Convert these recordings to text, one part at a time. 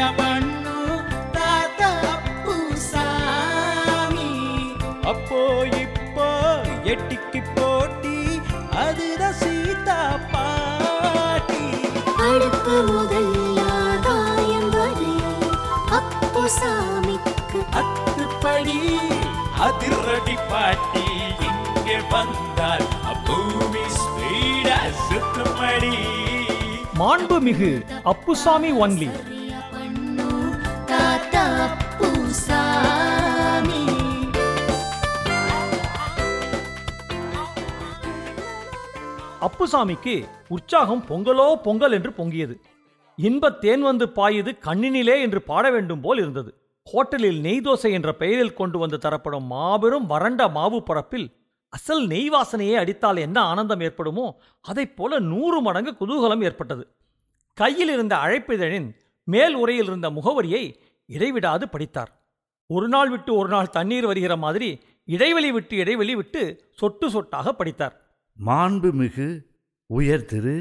சரியா பண்ணு தாத்தா அப்புசாமி அப்போ இப்போ எட்டிக்கு போட்டி அதுதான் சீதா பாட்டி அடுப்பு முதல் ஆதாயம் வரை அப்பு சாமிக்கு அத்துப்படி அதிரடி பாட்டி இங்கே வந்தால் பூமி ஸ்பீடா சுத்துமடி மாண்புமிகு அப்புசாமி ஒன்லி சரியா பண்ணு தாத்தா அப்புசாமி அப்புசாமிக்கு உற்சாகம் பொங்கலோ பொங்கல் என்று பொங்கியது இன்பத் தேன் வந்து பாயுது கண்ணினிலே என்று பாட வேண்டும் போல் இருந்தது ஹோட்டலில் நெய் தோசை என்ற பெயரில் கொண்டு வந்து தரப்படும் மாபெரும் வறண்ட மாவு பரப்பில் அசல் நெய் வாசனையே அடித்தால் என்ன ஆனந்தம் ஏற்படுமோ அதைப் போல நூறு மடங்கு குதூகலம் ஏற்பட்டது கையில் இருந்த அழைப்பிதழின் மேல் உரையில் இருந்த முகவரியை இடைவிடாது படித்தார் ஒரு நாள் விட்டு ஒரு நாள் தண்ணீர் வருகிற மாதிரி இடைவெளி விட்டு இடைவெளி விட்டு சொட்டு சொட்டாக படித்தார் மாண்புமிகு உயர் திரு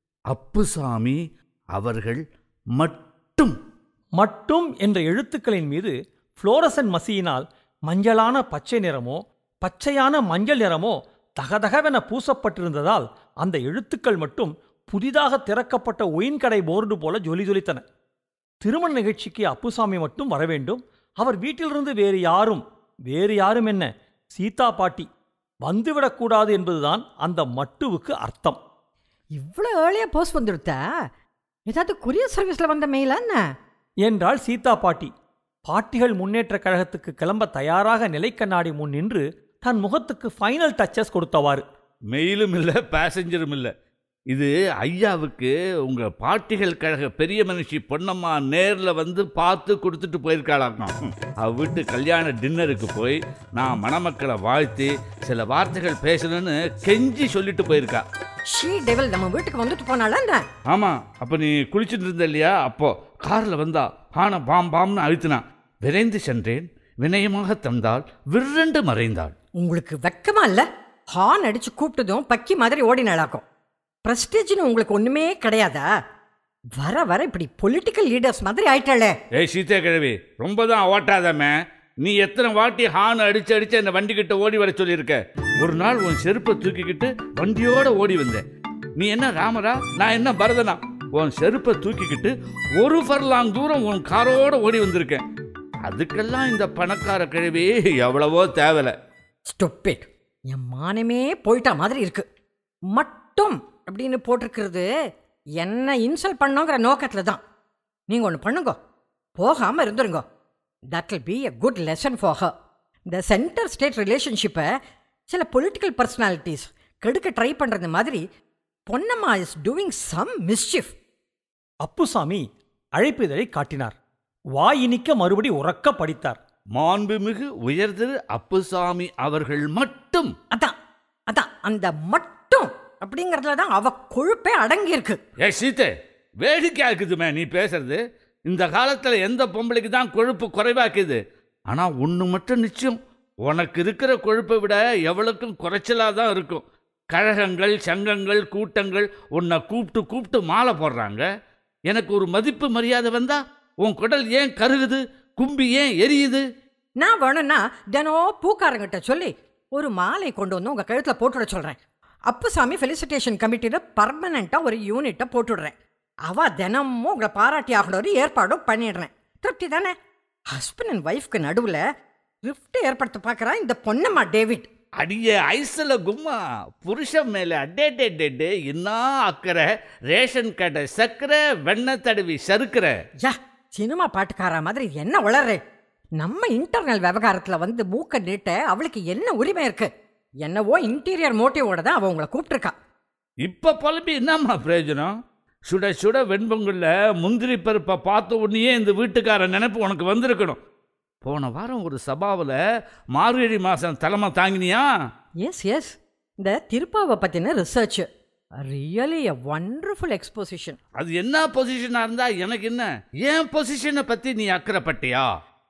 அப்புசாமி அவர்கள் மட்டும் மட்டும் என்ற எழுத்துக்களின் மீது புளோரசன் மசியினால் மஞ்சளான பச்சை நிறமோ பச்சையான மஞ்சள் நிறமோ தகதகவென பூசப்பட்டிருந்ததால் அந்த எழுத்துக்கள் மட்டும் புதிதாக திறக்கப்பட்ட ஒயின் கடை போர்டு போல ஜொலி ஜொலித்தன திருமண நிகழ்ச்சிக்கு அப்புசாமி மட்டும் வர வேண்டும் அவர் வீட்டிலிருந்து வேறு யாரும் வேறு யாரும் என்ன சீதா பாட்டி வந்துவிடக்கூடாது என்பதுதான் அந்த மட்டுவுக்கு அர்த்தம் இவ்வளோ ஏர்லியாக போஸ்ட் வந்துடுத்தா ஏதாவது கொரியர் சர்வீஸில் வந்த மெயிலா என்ன என்றாள் சீதா பாட்டி பாட்டிகள் முன்னேற்றக் கழகத்துக்கு கிளம்ப தயாராக நிலைக்கண்ணாடி முன் நின்று தன் முகத்துக்கு ஃபைனல் டச்சஸ் கொடுத்தவாறு மெயிலும் இல்லை பேசஞ்சரும் இல்லை இது ஐயாவுக்கு உங்கள் பாட்டிகள் கழக பெரிய மனுஷி பொன்னம்மா நேரில் வந்து பார்த்து கொடுத்துட்டு போயிருக்காளாம் அவ வீட்டு கல்யாண டின்னருக்கு போய் நான் மணமக்களை வாழ்த்தி சில வார்த்தைகள் பேசணும்னு கெஞ்சி சொல்லிட்டு போயிருக்கா ஷீ டெவல் நம்ம வீட்டுக்கு வந்துட்டு போனால என்ன ஆமாம் அப்போ நீ குளிச்சுட்டு இருந்த இல்லையா அப்போ காரில் வந்தா ஆன பாம் பாம்னு அழுத்தினா விரைந்து சென்றேன் வினயமாக தந்தாள் விரண்டு மறைந்தாள் உங்களுக்கு வெக்கமா இல்ல ஹார்ன் அடிச்சு கூப்பிட்டதும் பக்கி மாதிரி ஓடினாளாக்கும் பிரஸ்டேஜ்னு உங்களுக்கு ஒண்ணுமே கிடையாதா வர வர இப்படி பொலிட்டிக்கல் லீடர்ஸ் மாதிரி ஆயிட்டாளே ஏய் சீதா கிழவி ரொம்ப தான் ஓட்டாதம்மே நீ எத்தனை வாட்டி ஹார்ன் அடிச்சு அடிச்சு அந்த வண்டிக்கிட்ட ஓடி வர சொல்லியிருக்க ஒரு நாள் உன் செருப்பை தூக்கிக்கிட்டு வண்டியோட ஓடி வந்தேன் நீ என்ன ராமரா நான் என்ன பரதனா உன் செருப்பை தூக்கிக்கிட்டு ஒரு ஃபர்லாங் தூரம் உன் காரோட ஓடி வந்திருக்கேன் அதுக்கெல்லாம் இந்த பணக்கார கிழவி எவ்வளவோ தேவலை ஸ்டொப்பிட் என் மானமே போயிட்டா மாதிரி இருக்கு மட்டும் அப்படின்னு போட்டிருக்கிறது என்ன இன்சல்ட் பண்ணோங்கிற நோக்கத்தில் தான் நீங்கள் ஒன்று பண்ணுங்க போகாமல் இருந்துருங்க that will be a good lesson for her இந்த சென்டர் ஸ்டேட் ரிலேஷன்ஷிப்பை சில பொலிட்டிக்கல் பர்சனாலிட்டிஸ் கெடுக்க ட்ரை பண்ணுறது மாதிரி பொன்னம்மா இஸ் டூயிங் சம் மிஸ்chief அப்புசாமி அழைப்பிதழை காட்டினார் வாய் இனிக்க மறுபடி உறக்க படித்தார் மாண்புமிகு உயர்திரு அப்புசாமி அவர்கள் மட்டும் அதான் அதான் அந்த மட்டும் அப்படிங்கிறதுல தான் அவ கொழுப்பே அடங்கியிருக்கு ஏ சீத்தே வேடிக்கையா இருக்குதுமே நீ பேசுறது இந்த காலத்தில் எந்த பொம்பளைக்கு தான் கொழுப்பு குறைவாக்குது ஆனால் ஒன்று மட்டும் நிச்சயம் உனக்கு இருக்கிற கொழுப்பை விட எவ்வளவுக்கும் குறைச்சலாக தான் இருக்கும் கழகங்கள் சங்கங்கள் கூட்டங்கள் உன்னை கூப்பிட்டு கூப்பிட்டு மாலை போடுறாங்க எனக்கு ஒரு மதிப்பு மரியாதை வந்தா உன் குடல் ஏன் கருகுது கும்பி ஏன் எரியுது நான் வேணும்னா தினம் பூக்காரங்கிட்ட சொல்லி ஒரு மாலை கொண்டு வந்து உங்கள் கழுத்தில் போட்டுவிட சொல்கிறேன் அப்புசாமி ஃபெலிசிட்டேஷன் கமிட்டியில் பர்மனெண்ட்டாக ஒரு யூனிட்டை போட்டுடுறேன் அவ தினமும் உங்களை பாராட்டி ஆகணும் ஒரு ஏற்பாடும் பண்ணிடுறேன் திருப்தி தானே ஹஸ்பண்ட் அண்ட் ஒய்ஃப்க்கு நடுவில் ரிஃப்ட் ஏற்படுத்த பார்க்குறா இந்த பொன்னம்மா டேவிட் அடியே ஐஸ்ல கும்மா புருஷன் மேல அடே டே டே டே என்ன அக்கறை ரேஷன் கடை சக்கரை வெண்ணெய் தடவி சறுக்கிற யா சினிமா பாட்டுக்காரா மாதிரி என்ன வளரு நம்ம இன்டர்னல் விவகாரத்தில் வந்து மூக்க நீட்ட அவளுக்கு என்ன உரிமை இருக்கு என்னவோ இன்டீரியர் மோட்டிவோட தான் அவ உங்களை கூப்பிட்டுருக்கா இப்ப புலம்பி என்னம்மா பிரயோஜனம் சுட சுட வெண்பொங்கல்ல முந்திரி பருப்பை பார்த்த உடனேயே இந்த வீட்டுக்கார நினைப்பு உனக்கு வந்திருக்கணும் போன வாரம் ஒரு சபாவில் மார்கழி மாதம் தலைமை தாங்கினியா எஸ் எஸ் இந்த திருப்பாவை பற்றின research really a wonderful exposition அது என்ன பொசிஷனாக இருந்தா எனக்கு என்ன ஏன் பொசிஷனை பற்றி நீ அக்கறைப்பட்டியா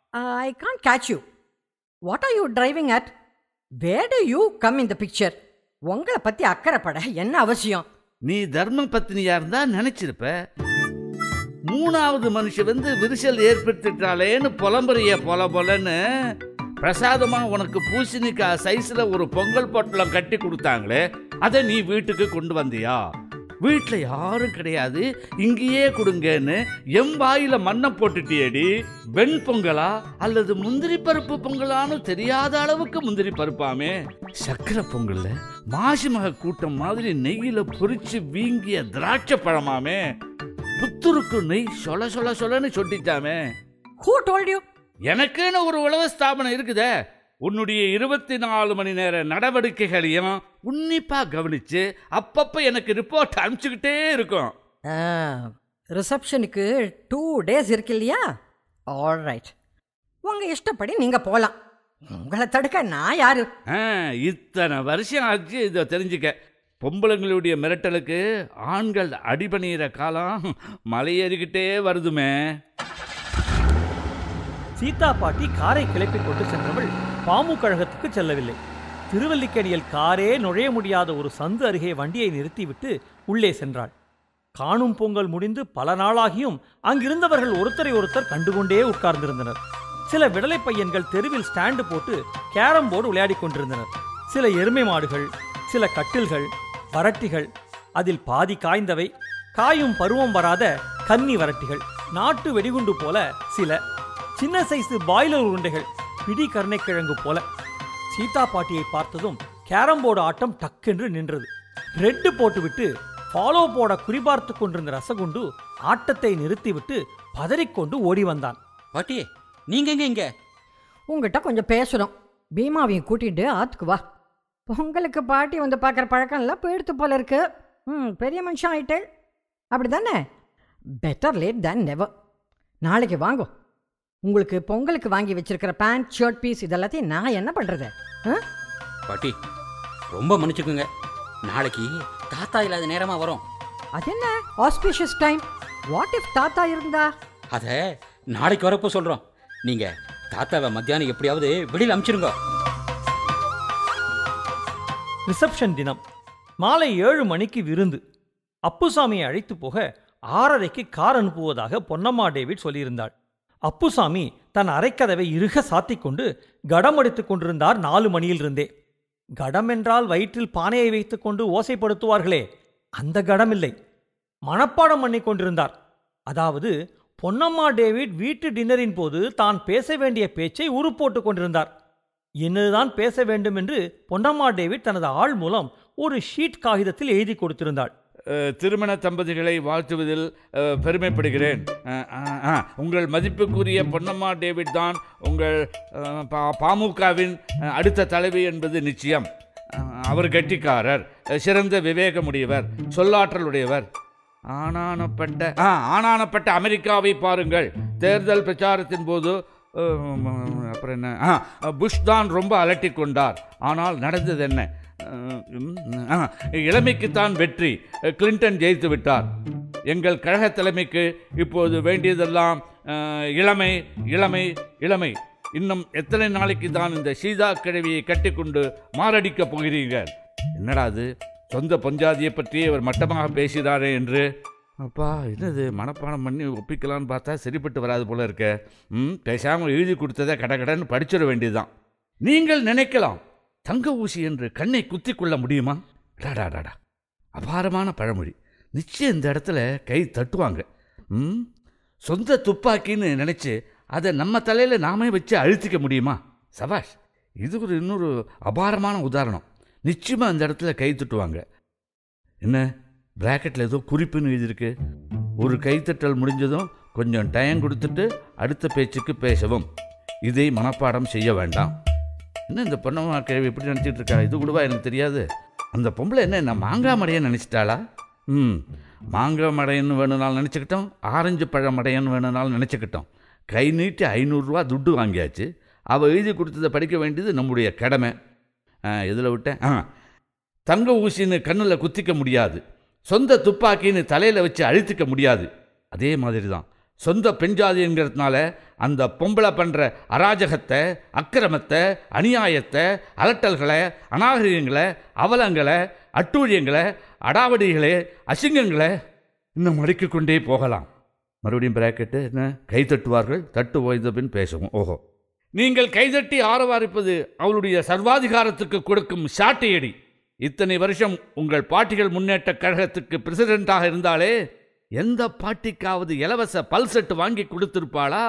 I can catch you what are you driving at where do you come இந்த பிக்சர் உங்களை பற்றி அக்கறைப்பட என்ன அவசியம் நீ தர்ம பத்னியா இருந்தா நினைச்சிருப்ப மூணாவது மனுஷன் வந்து விரிசல் ஏற்படுத்திட்டாளேன்னு புலம்புறிய பொல பொலன்னு பிரசாதமா உனக்கு பூசணிக்காய் சைஸ்ல ஒரு பொங்கல் பொட்டலம் கட்டி கொடுத்தாங்களே அதை நீ வீட்டுக்கு கொண்டு வந்தியா வீட்டில் யாரும் கிடையாது இங்கேயே கொடுங்கன்னு எம் வாயில மண்ணை போட்டுட்டியேடி வெண் பொங்கலா அல்லது முந்திரி பருப்பு பொங்கலான்னு தெரியாத அளவுக்கு முந்திரி பருப்பாமே சக்கரை பொங்கல்ல மாசிமக கூட்டம் மாதிரி நெய்யில பொரிச்சு வீங்கிய திராட்சை பழமாமே புத்துருக்கு நெய் சொல சொல சொலன்னு சொட்டிச்சாமே ஹூ டோல்ட் யூ எனக்குன்னு ஒரு உழவு ஸ்தாபனம் இருக்குதே உன்னுடைய இருபத்தி நாலு மணி நேர நடவடிக்கைகளையும் உன்னிப்பா கவனிச்சு அப்பப்ப எனக்கு ரிப்போர்ட் அனுப்பிச்சுக்கிட்டே இருக்கும் ரிசப்ஷனுக்கு டூ டேஸ் இருக்கு இல்லையா ஆல் ரைட் உங்கள் இஷ்டப்படி நீங்கள் போகலாம் உங்களை தடுக்க நான் யாரு ஆ, இத்தனை வருஷம் ஆச்சு இதை தெரிஞ்சுக்க பொம்பளைங்களுடைய மிரட்டலுக்கு ஆண்கள் அடிபணிகிற காலம் மலையேறிக்கிட்டே வருதுமே சீதா பாட்டி காரை கிளப்பிக் கொண்டு சென்றவள் பாமு கழகத்துக்கு செல்லவில்லை திருவல்லிக்கேணியில் காரே நுழைய முடியாத ஒரு சந்து அருகே வண்டியை நிறுத்திவிட்டு உள்ளே சென்றாள் காணும் பொங்கல் முடிந்து பல நாளாகியும் அங்கிருந்தவர்கள் ஒருத்தரை ஒருத்தர் கண்டுகொண்டே உட்கார்ந்திருந்தனர் சில விடலை பையன்கள் தெருவில் ஸ்டாண்டு போட்டு கேரம் போர்டு விளையாடிக் கொண்டிருந்தனர் சில எருமை மாடுகள் சில கட்டில்கள் வரட்டிகள் அதில் பாதி காய்ந்தவை காயும் பருவம் வராத கன்னி வரட்டிகள் நாட்டு வெடிகுண்டு போல சில சின்ன சைஸ் பாய்லர் உருண்டைகள் பிடி கருணைக்கிழங்கு போல சீதா பாட்டியை பார்த்ததும் கேரம் போர்டு ஆட்டம் டக்கென்று நின்றது ரெட்டு போட்டுவிட்டு ஃபாலோ போட குறிபார்த்து கொண்டிருந்த ரசகுண்டு ஆட்டத்தை நிறுத்திவிட்டு பதறிக்கொண்டு ஓடி வந்தான் பாட்டி நீங்க எங்க இங்க உங்ககிட்ட கொஞ்சம் பேசணும் பீமாவையும் கூட்டிட்டு ஆத்துக்கு வா பொங்கலுக்கு பாட்டி வந்து பார்க்குற பழக்கம் எல்லாம் போயிடுத்து போல இருக்கு ம் பெரிய மனுஷன் ஆயிட்டேள் அப்படி தானே பெட்டர் லேட் தேன் நெவர் நாளைக்கு வாங்கோ உங்களுக்கு பொங்கலுக்கு வாங்கி வச்சிருக்கிற பேண்ட் ஷர்ட் பீஸ் இதெல்லாத்தையும் நான் என்ன பண்ணுறது பாட்டி ரொம்ப மன்னிச்சுக்குங்க நாளைக்கு தாத்தா இல்லாத நேரமா வரும் அது என்ன ஆஸ்பிஷியஸ் டைம் வாட் இஃப் தாத்தா இருந்தா அத நாளைக்கு வரப்போ சொல்றோம் நீங்க தாத்தாவை மத்தியானம் எப்படியாவது வெளியில் அனுப்பிச்சிருங்க ரிசப்ஷன் தினம் மாலை ஏழு மணிக்கு விருந்து அப்புசாமியை அழைத்து போக ஆறரைக்கு கார் அனுப்புவதாக பொன்னம்மா டேவிட் சொல்லியிருந்தாள் அப்புசாமி தன் அரைக்கதவை இறுக சாத்திக் கொண்டு கடம் அடித்துக் கொண்டிருந்தார் நாலு மணியிலிருந்தே கடம் என்றால் வயிற்றில் பானையை வைத்துக் கொண்டு ஓசைப்படுத்துவார்களே அந்த கடம் இல்லை மனப்பாடம் பண்ணி கொண்டிருந்தார் அதாவது பொன்னம்மா டேவிட் வீட்டு டின்னரின் போது தான் பேச வேண்டிய பேச்சை உருப்போட்டுக் கொண்டிருந்தார் என்னதுதான் பேச வேண்டும் என்று பொன்னம்மா டேவிட் தனது ஆள் மூலம் ஒரு ஷீட் காகிதத்தில் எழுதி கொடுத்திருந்தாள் அஹ், திருமண தம்பதிகளை வாழ்த்துவதில் அஹ், பெருமைப்படுகிறேன் அஹ், அஹ், அஹ், உங்கள் மதிப்புக்குரிய பொன்னம்மா டேவிட் தான் உங்கள் அஹ், பா- பாமுகவின் அஹ், அடுத்த தலைவி என்பது நிச்சயம் அஹ், அவர் கெட்டிக்காரர் அஹ், சிறந்த விவேகமுடையவர் சொல்லாற்றலுடையவர் ஆனானப்பட்ட ஆ ஆனானப்பட்ட அமெரிக்காவை பாருங்கள் தேர்தல் பிரச்சாரத்தின் போது அஹ், அப்புறம் என்ன ஆ புஷ் தான் ரொம்ப அலட்டிக் கொண்டார் ஆனால் நடந்தது என்ன அஹ், ம், ஆ, இளமைக்குத்தான் வெற்றி கிளின்டன் ஜெயித்து விட்டார் எங்கள் கழக தலைமைக்கு இப்போது வேண்டியதெல்லாம் அஹ், இளமை இளமை இளமை இன்னும் எத்தனை நாளைக்கு தான் இந்த சீதா கிழவியை கட்டிக்கொண்டு மாரடிக்கப் போகிறீர்கள் என்னடா அது சொந்த பஞ்சாதியை பற்றி அவர் மட்டமாக பேசுகிறாரே என்று அப்பா என்னது மனப்பாடம் பண்ணி ஒப்பிக்கலான்னு பார்த்தா சரிப்பட்டு வராது போல இருக்க ம் பேசாமல் எழுதி கொடுத்ததை கடகடன்னு படிச்சிட வேண்டியதுதான் நீங்கள் நினைக்கலாம் தங்க ஊசி என்று கண்ணை குத்தி கொள்ள முடியுமா டாடாடாடா அபாரமான பழமொழி நிச்சயம் இந்த இடத்துல கை தட்டுவாங்க ம் சொந்த துப்பாக்கின்னு நினச்சி அதை நம்ம தலையில் நாமே வச்சு அழுத்திக்க முடியுமா சபாஷ் இது ஒரு இன்னொரு அபாரமான உதாரணம் நிச்சயமாக அந்த இடத்துல கை தட்டுவாங்க என்ன பிராக்கெட்டில் ஏதோ குறிப்புன்னு எழுதியிருக்கு ஒரு கைத்தட்டல் முடிஞ்சதும் கொஞ்சம் டைம் கொடுத்துட்டு அடுத்த பேச்சுக்கு பேசவும் இதை மனப்பாடம் செய்ய வேண்டாம் என்ன இந்த பொண்ணம்மா கேள்வி எப்படி நினச்சிட்டு இருக்கா இது கூடவா எனக்கு தெரியாது அந்த பொம்பளை என்ன என்ன மாங்காய் மடையன்னு நினச்சிட்டாளா ம் மாங்காய் மடையன்னு வேணும்னாலும் நினச்சிக்கிட்டோம் ஆரஞ்சு பழ மடையன்னு வேணும்னாலும் நினச்சிக்கிட்டோம் கை நீட்டி ஐநூறுரூவா துட்டு வாங்கியாச்சு அவள் எழுதி கொடுத்ததை படிக்க வேண்டியது நம்முடைய கடமை இதில் விட்டேன் ஆ தங்க ஊசின்னு கண்ணில் குத்திக்க முடியாது சொந்த துப்பாக்கின்னு தலையில் வச்சு அழுத்திக்க முடியாது அதே மாதிரி தான் சொந்த பெண்ஜாதிங்கிறதுனால அந்த பொம்பளை பண்ணுற அராஜகத்தை அக்கிரமத்தை அநியாயத்தை அலட்டல்களை அநாகரிகங்களை அவலங்களை அட்டூழியங்களை அடாவடிகளை அசிங்கங்களை இன்னும் அடுக்கிக் கொண்டே போகலாம் மறுபடியும் பிராக்கெட்டு என்ன கை தட்டுவார்கள் தட்டு ஓய்ந்த பின் பேசவும் ஓஹோ நீங்கள் கைதட்டி ஆரவாரிப்பது அவளுடைய சர்வாதிகாரத்துக்கு கொடுக்கும் சாட்டையடி இத்தனை வருஷம் உங்கள் பாட்டிகள் முன்னேற்ற கழகத்துக்கு பிரசிடென்ட்டாக இருந்தாலே எந்த பாட்டிக்காவது இலவச பல்செட் வாங்கி கொடுத்திருப்பாளா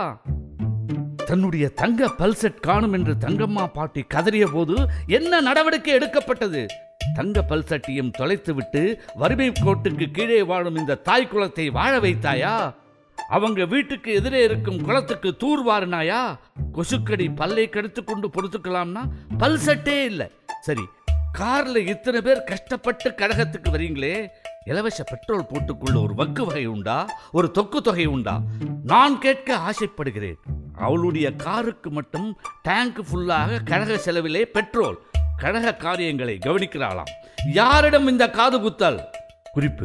தன்னுடைய தங்க பல்செட் காணும் என்று தங்கம்மா பாட்டி கதறிய போது என்ன நடவடிக்கை எடுக்கப்பட்டது தங்க பல்சட்டியும் தொலைத்துவிட்டு வறுமை கோட்டுக்கு கீழே வாழும் இந்த தாய் குலத்தை வாழ வைத்தாயா அவங்க வீட்டுக்கு எதிரே இருக்கும் குளத்துக்கு தூர் வாரினாயா கொசுக்கடி பல்லை கெடுத்து கொண்டு பொறுத்துக்கலாம்னா பல்சட்டே இல்லை சரி கார்ல இத்தனை பேர் கஷ்டப்பட்டு கழகத்துக்கு வரீங்களே இலவச பெட்ரோல் போட்டுக்குள்ள ஒரு வக்கு வகை உண்டா ஒரு தொக்கு தொகை உண்டா நான் கேட்க ஆசைப்படுகிறேன் அவளுடைய காருக்கு மட்டும் டேங்க் ஃபுல்லாக கழக செலவிலே பெட்ரோல் கழக காரியங்களை கவனிக்கிறாளாம் யாரிடம் இந்த காது குத்தல் குறிப்பு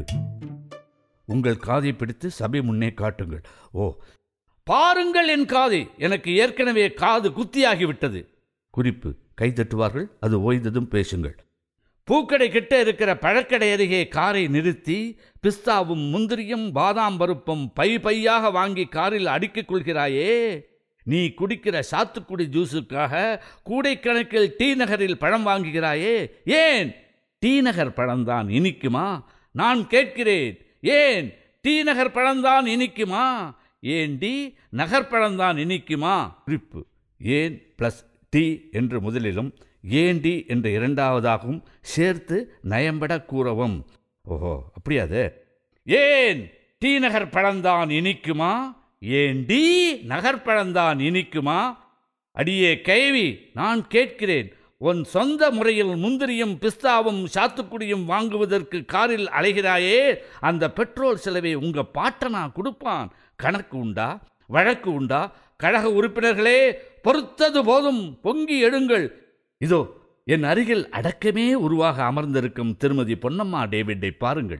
உங்கள் காதை பிடித்து சபை முன்னே காட்டுங்கள் ஓ பாருங்கள் என் காதை எனக்கு ஏற்கனவே காது குத்தியாகிவிட்டது குறிப்பு கை தட்டுவார்கள் அது ஓய்ந்ததும் பேசுங்கள் பூக்கடை கிட்ட இருக்கிற பழக்கடை அருகே காரை நிறுத்தி பிஸ்தாவும் முந்திரியும் பாதாம் பருப்பும் பை பையாக வாங்கி காரில் அடுக்கிக் கொள்கிறாயே நீ குடிக்கிற சாத்துக்குடி ஜூஸுக்காக கூடைக்கணக்கில் டி நகரில் பழம் வாங்குகிறாயே ஏன் டி நகர் பழம்தான் இனிக்குமா நான் கேட்கிறேன் ஏன் டி நகர் பழம்தான் இனிக்குமா ஏன் டி நகர் பழம்தான் இனிக்குமா குறிப்பு ஏன் ப்ளஸ் டி என்று முதலிலும் ஏண்டி என்ற இரண்டாவதாகவும் சேர்த்து நயம்பட கூறவும் ஓஹோ அப்படியாது ஏன் டி நகர் பழம்தான் இனிக்குமா ஏண்டி நகர் பழம்தான் இனிக்குமா அடியே கேவி நான் கேட்கிறேன் உன் சொந்த முறையில் முந்திரியும் பிஸ்தாவும் சாத்துக்குடியும் வாங்குவதற்கு காரில் அலைகிறாயே அந்த பெட்ரோல் செலவை உங்க பாட்டனா கொடுப்பான் கணக்கு உண்டா வழக்கு உண்டா கழக உறுப்பினர்களே பொறுத்தது போதும் பொங்கி எடுங்கள் இதோ என் அருகில் அடக்கமே உருவாக அமர்ந்திருக்கும் திருமதி பொன்னம்மா டேவிட்டை பாருங்கள்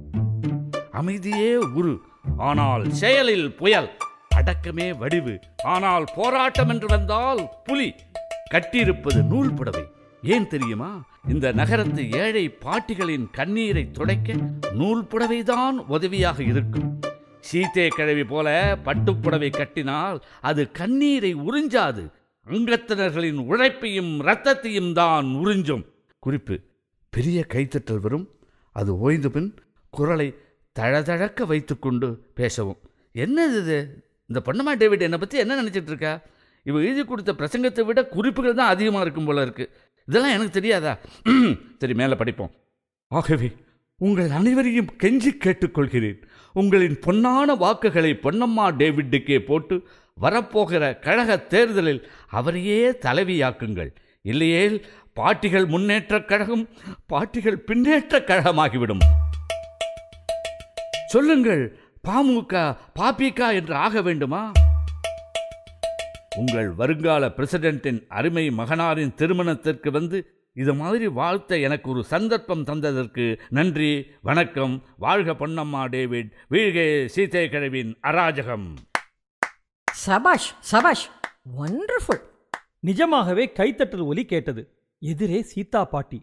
அமைதியே உரு ஆனால் செயலில் புயல் அடக்கமே வடிவு ஆனால் போராட்டம் என்று வந்தால் புலி கட்டியிருப்பது நூல் புடவை ஏன் தெரியுமா இந்த நகரத்து ஏழை பாட்டிகளின் கண்ணீரை துடைக்க நூல் புடவைதான் உதவியாக இருக்கும் சீத்தே கிழவி போல பட்டுப்புடவை கட்டினால் அது கண்ணீரை உறிஞ்சாது அங்கத்தினர்களின் உழைப்பையும் இரத்தத்தையும் தான் உறிஞ்சும் குறிப்பு பெரிய கைத்தட்டல் வரும் அது ஓய்ந்த பின் குரலை தழதழக்க வைத்துக்கொண்டு பேசவும் என்னது இது இந்த பொன்னம்மா டேவிட் என்னை பற்றி என்ன நினச்சிட்டு இருக்கா இவ எழுதி கொடுத்த பிரசங்கத்தை விட குறிப்புகள் தான் அதிகமாக இருக்கும் போல இருக்கு இதெல்லாம் எனக்கு தெரியாதா சரி மேலே படிப்போம் ஆகவே உங்கள் அனைவரையும் கெஞ்சி கேட்டுக்கொள்கிறேன் உங்களின் பொன்னான வாக்குகளை பொன்னம்மா டேவிட்டுக்கே போட்டு வரப்போகிற கழக தேர்தலில் அவரையே தலைவியாக்குங்கள் இல்லையேல் பாட்டிகள் முன்னேற்றக் கழகம் பாட்டிகள் பின்னேற்றக் கழகமாகிவிடும் சொல்லுங்கள் பாமுக பாபிகா என்று ஆக வேண்டுமா உங்கள் வருங்கால பிரசிடென்ட்டின் அருமை மகனாரின் திருமணத்திற்கு வந்து இது மாதிரி வாழ்த்த எனக்கு ஒரு சந்தர்ப்பம் தந்ததற்கு நன்றி வணக்கம் வாழ்க பொன்னம்மா டேவிட் வீழ்கே சீதை கிழவின் அராஜகம் சபாஷ் சபாஷ் ஒண்டர்ஃபுல் நிஜமாகவே கைத்தட்டல் ஒலி கேட்டது எதிரே சீதா பாட்டி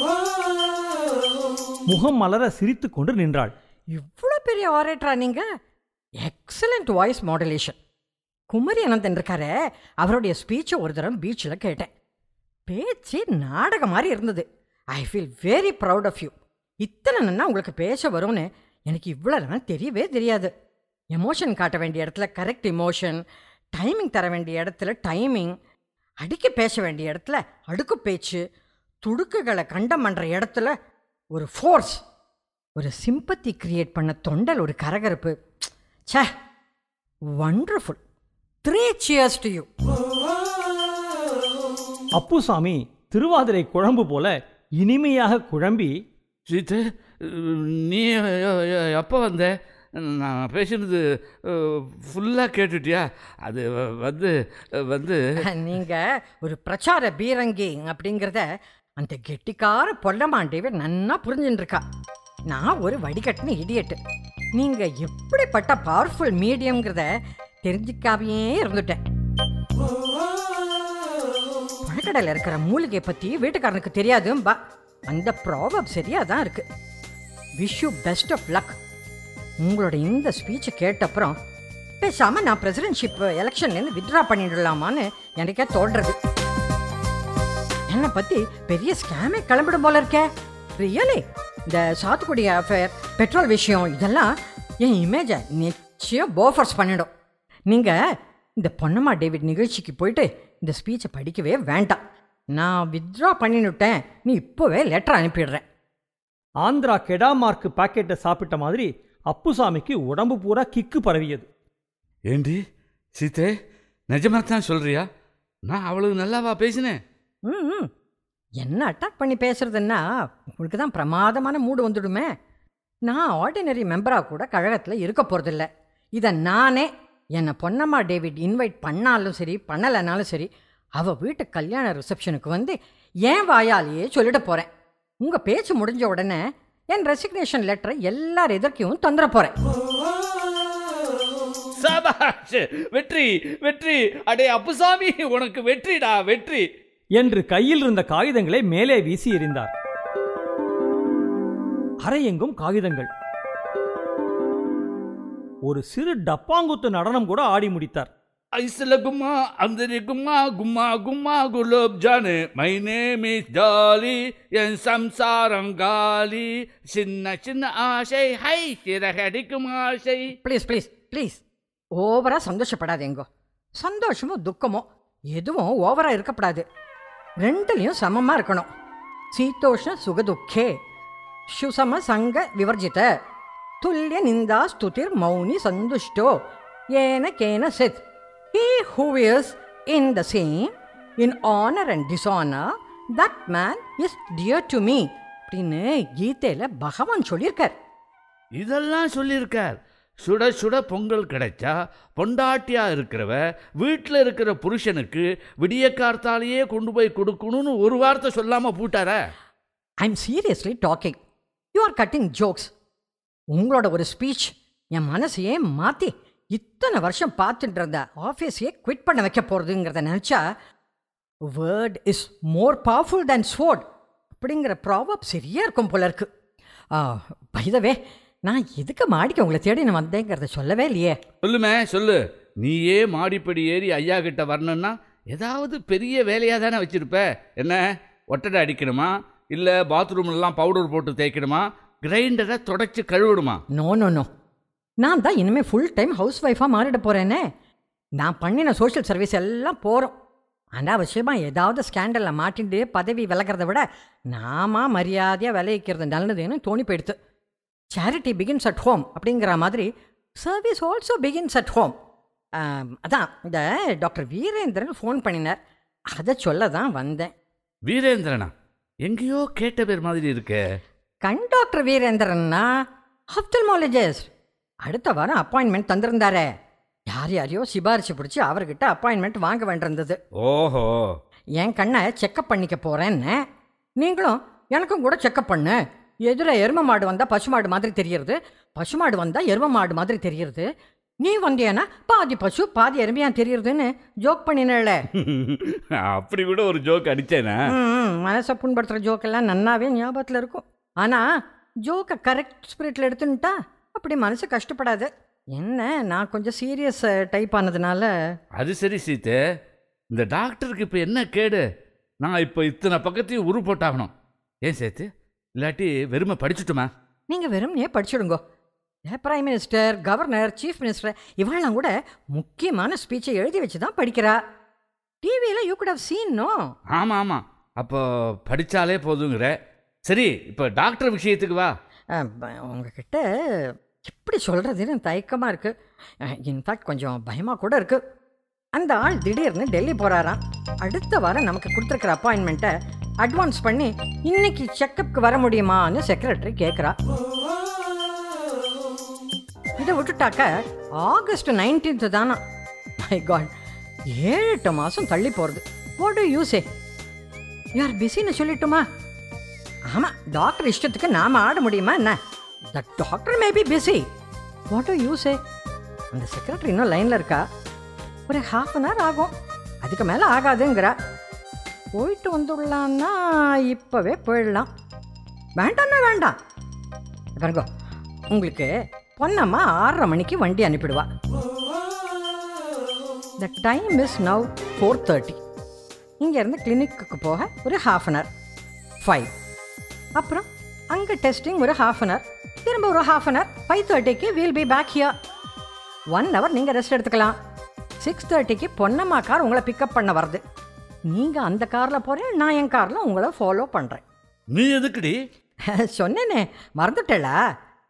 முகம் மலர சிரித்துக் கொண்டு நின்றாள் இவ்வளோ பெரிய ஆரேட்டரா நீங்க excellent voice modulation Kumari Ananthan இருக்காரே அவருடைய ஸ்பீச்சை ஒரு தரம் பீச்சில் கேட்டேன் பேச்சு நாடகம் மாதிரி இருந்தது I feel very proud of you இத்தனை நன்னா உங்களுக்கு பேச வரும்னு எனக்கு இவ்வளோ நாள் தெரியவே தெரியாது எமோஷன் காட்ட வேண்டிய இடத்துல கரெக்ட் எமோஷன் டைமிங் தர வேண்டிய இடத்துல டைமிங் அடிக்க பேச வேண்டிய இடத்துல அடுக்கு பேச்சு துடுக்குகளை கண்டம் பண்ணுற இடத்துல ஒரு ஃபோர்ஸ் ஒரு சிம்பத்தி கிரியேட் பண்ண தொண்டல் ஒரு கரகரப்பு ச்சே wonderful three cheers to you Appusami Thiruvathirai குழம்பு போல இனிமையாக குழம்பி சீத்து நீ எப்போ வந்த நான் பேசுனது ஃபுல்லாக கேட்டுட்டியா அது வ- வந்து வந்து நீங்கள் ஒரு பிரச்சார பீரங்கி அப்படிங்கிறத அந்த கெட்டிக்கார பொல்லமாண்டேவே நன்னா புரிஞ்சுட்டு இருக்கா நான் ஒரு வடிகட்டின இடியட்டு நீங்கள் எப்படிப்பட்ட பவர்ஃபுல் மீடியம்ங்கிறத தெரிஞ்சுக்காமையே இருந்துட்டேன் பழக்கடையில் இருக்கிற மூலிகை பற்றி வீட்டுக்காரனுக்கு தெரியாதும்பா அந்த ப்ராபப் சரியாக தான் இருக்கு wish you best of luck உங்களோட இந்த ஸ்பீச்சை கேட்டப்புறம் பேசாம நான் பிரசிடென்ட்ஷிப் எலெக்ஷன்லேருந்து வித்ட்ரா பண்ணிடலாமான்னு எனக்கே தோன்றது என்னை பத்தி பெரிய ஸ்கேமே கிளம்பிடும் போல இருக்கே ரியலி இந்த சாத்துக்குடி அஃபேர் பெட்ரோல் விஷயம் இதெல்லாம் என் இமேஜை நிச்சயம் போஃபர்ஸ் பண்ணிடும் நீங்க இந்த பொன்னம்மா டேவிட் நிகழ்ச்சிக்கு போயிட்டு இந்த ஸ்பீச்சை படிக்கவே வேண்டாம் நான் வித்ட்ரா பண்ணினுட்டேன் நீ இப்போவே லெட்டர் அனுப்பிடுறேன் ஆந்திரா கெடா மார்க்கு பாக்கெட்டை சாப்பிட்ட மாதிரி அப்புசாமிக்கு உடம்பு பூரா கிக்கு பரவியது ஏண்டி சீதே நிஜமா தான் சொல்றியா நான் அவளுக்கு நல்லாவா பேசினேன் ம் ம். என்ன அட்டாக் பண்ணி பேசுறதுன்னா உங்களுக்கு தான் பிரமாதமான மூடு வந்துடுமே நான் ஆர்டினரி மெம்பராக கூட கழகத்தில் இருக்க போகிறதில்ல இதை நானே என்னை பொன்னம்மா டேவிட் இன்வைட் பண்ணாலும் சரி பண்ணலைனாலும் சரி அவள் வீட்டு கல்யாண ரிசப்ஷனுக்கு வந்து ஏன் வாயாலேயே சொல்லிட போகிறேன் உங்கள் பேச்சு முடிஞ்ச உடனே என் ரெசிக்னேஷன் லெட்டரை எல்லார் எதிர்க்கையும் தந்துட போகிறேன் சபாஷ் வெற்றி வெற்றி அடே அப்புசாமி உனக்கு வெற்றிடா வெற்றி என்று கையில் இருந்த காகிதங்களை மேலே வீசி எறிந்தார் அறையெங்கும் காகிதங்கள் ஒரு சிறு டப்பாங்குத்து நடனம் கூட ஆடி முடித்தார் ஐஸ்ல கும்மா அந்தரி கும்மா கும்மா கும்மா குலோப் ஜானு மை நேம் இஸ் ஜாலி என் சம்சாரம் காலி சின்ன சின்ன ஆசை ஹை சிறகடிக்கும் ஆசை ப்ளீஸ் ப்ளீஸ் ப்ளீஸ் ஓவராக சந்தோஷப்படாதேங்கோ சந்தோஷமோ துக்கமோ எதுவும் ஓவராக இருக்கப்படாது ரெண்டுலேயும் சமமாக இருக்கணும் சீதோஷ்ண சுகதுக்கே சுசம சங்க விவர்ஜித துல்லிய நிந்தா ஸ்துதிர் மௌனி சந்துஷ்டோ ஏன கேன சித் he who is in the same in honour and dishonour that man is dear to me அப்படின்னு கீதையில் பகவான் சொல்லியிருக்கார் இதெல்லாம் சொல்லியிருக்கார் சுட சுட பொங்கல் கிடைச்சா பொண்டாட்டியா இருக்கிறவ வீட்டில் இருக்கிற புருஷனுக்கு விடிய கார்த்தாலேயே கொண்டு போய் கொடுக்கணும்னு ஒரு வார்த்தை சொல்லாம பூட்டாரா I'm seriously talking you are cutting jokes உங்களோட ஒரு ஸ்பீச் என் மனசையே மாற்றி இத்தனை வருஷம் பார்த்துட்டு இருந்த ஆஃபீஸையே குவிட் பண்ண வைக்க போகிறதுங்கிறத நினச்சா word is more powerful than sword அப்படிங்கிற ப்ராபப் சரியா இருக்கும் போல இருக்கு பைதவே நான் எதுக்கு மாடிக்க உங்களை தேடி நான் வந்தேங்கிறத சொல்லவே இல்லையே சொல்லுமே சொல்லு நீயே மாடிப்படி ஏறி ஐயா கிட்ட வரணும்னா ஏதாவது பெரிய வேலையாக தானே வச்சிருப்ப என்ன ஒட்டடை அடிக்கணுமா இல்லை பாத்ரூம்லாம் பவுடர் போட்டு தேய்க்கணுமா கிரைண்டரை தொடச்சி கழுவிடுமா நோ நோ நோ நான் தான் இனிமேல் ஃபுல் டைம் ஹவுஸ் ஒய்ஃபாக மாறிட போகிறேனே நான் பண்ணின சோஷியல் சர்வீஸ் எல்லாம் போகிறோம் அனாவசியமாக ஏதாவது ஸ்கேண்டலில் மாட்டிட்டு பதவி விலகிறத விட நாம மரியாதையாக விளைவிக்கிறது நல்லதுன்னு தோணி போயிடுத்து சேரிட்டி பிகின்ஸ் அட் ஹோம் அப்படிங்கிற மாதிரி service also begins at home அதான் இந்த டாக்டர் வீரேந்திரன் ஃபோன் பண்ணினார் அதை சொல்ல தான் வந்தேன் வீரேந்திரனா எங்கேயோ கேட்ட பேர் மாதிரி இருக்கே கண் டாக்டர் வீரேந்திரன்னா ஆப்தல்மாலஜிஸ்ட் அடுத்த வாரம் அப்பாயின்மெண்ட் தந்திருந்தாரே யார் யாரையோ சிபாரிசு பிடிச்சி அவர்கிட்ட அப்பாயின்மெண்ட் வாங்க வேண்டியிருந்தது ஓஹோ என் கண்ணை செக்கப் பண்ணிக்க போகிறேன்னு நீங்களும் எனக்கும் கூட செக்கப் பண்ணு எதிர எரும மாடு வந்தால் பசுமாடு மாதிரி தெரியறது பசுமாடு வந்தால் எரும மாடு மாதிரி தெரியறது நீ வந்தியனா பாதி பசு பாதி எருமையா தெரியறதுன்னு ஜோக் பண்ணினேள அப்படி கூட ஒரு ஜோக் அடிச்சேனா ம் மனசை புண்படுத்துகிற ஜோக்கெல்லாம் நன்னாவே ஞாபகத்தில் இருக்கும் ஆனால் ஜோக்கை கரெக்ட் ஸ்பிரிட்டில் எடுத்துன்ட்டா அப்படி மனசு கஷ்டப்படாது என்ன நான் கொஞ்சம் சீரியஸ் டைப் ஆனதுனால அது சரி சீத்து இந்த டாக்டருக்கு இப்போ என்ன கேடு நான் இப்போ இத்தனை பக்கத்தையும் உரு போட்டாகணும் ஏன் சேர்த்து இல்லாட்டி வெறுமை படிச்சுட்டுமா நீங்கள் வெறும்னே படிச்சுடுங்கோ prime minister governor chief minister இவெல்லாம் கூட முக்கியமான ஸ்பீச்சை எழுதி வச்சு தான் படிக்கிறா டிவியில் you could have seen no ஆமாம் ஆமாம் அப்போ படித்தாலே போதுங்கிற சரி இப்போ டாக்டர் விஷயத்துக்கு வா உங்ககிட்ட எப்படி சொல்கிறதுன்னு தயக்கமாக இருக்குது இன்ஃபேக்ட் கொஞ்சம் பயமாக கூட இருக்குது அந்த ஆள் திடீர்னு டெல்லி போகிறாராம் அடுத்த வாரம் நமக்கு கொடுத்துருக்குற அப்பாயின்மெண்ட்டை அட்வான்ஸ் பண்ணி இன்னைக்கு செக்கப்புக்கு வர முடியுமான்னு செக்ரட்டரி கேட்குறா இதை விட்டுட்டாக்க ஆகஸ்ட் நைன்டீன்த்து தானா மை காட் ஏழு எட்டு மாதம் தள்ளி போகிறது வாட் டு யூஸே யார் பிஸின்னு சொல்லட்டுமா ஆமாம் டாக்டர் இஷ்டத்துக்கு நாம் ஆட முடியுமா என்ன the doctor may be busy what do you say அந்த செக்ரட்டரி இன்னும் லைனில் இருக்கா ஒரு ஹாஃப் அன் ஹவர் ஆகும் அதுக்கு மேலே ஆகாதுங்கிறா போயிட்டு வந்துடலான்னா இப்போவே போயிடலாம் வேண்டாம்னா வேண்டாம் பாருங்க உங்களுக்கு பொன்னம்மா ஆறரை மணிக்கு வண்டி அனுப்பிடுவா the time is now four thirty இங்கேருந்து கிளினிக்கு போக ஒரு ஹாஃப் அன் ஹவர் ஃபைவ் அப்புறம் அங்கே டெஸ்டிங் ஒரு ஹாஃப் அன் ஹவர் திரும்ப ஒரு ஹாஃப் அன் ஹவர் ஃபைவ் தேர்ட்டிக்கு we'll be back here one hour நீங்கள் ரெஸ்ட் எடுத்துக்கலாம் சிக்ஸ் தேர்ட்டிக்கு பொன்னம்மா கார் உங்களை பிக்கப் பண்ண வருது நீங்கள் அந்த காரில் போகிறேன் நான் என் காரில் உங்களை ஃபாலோ பண்ணுறேன் நீ எதுக்குடி சொன்னேனே மறந்துட்டேளா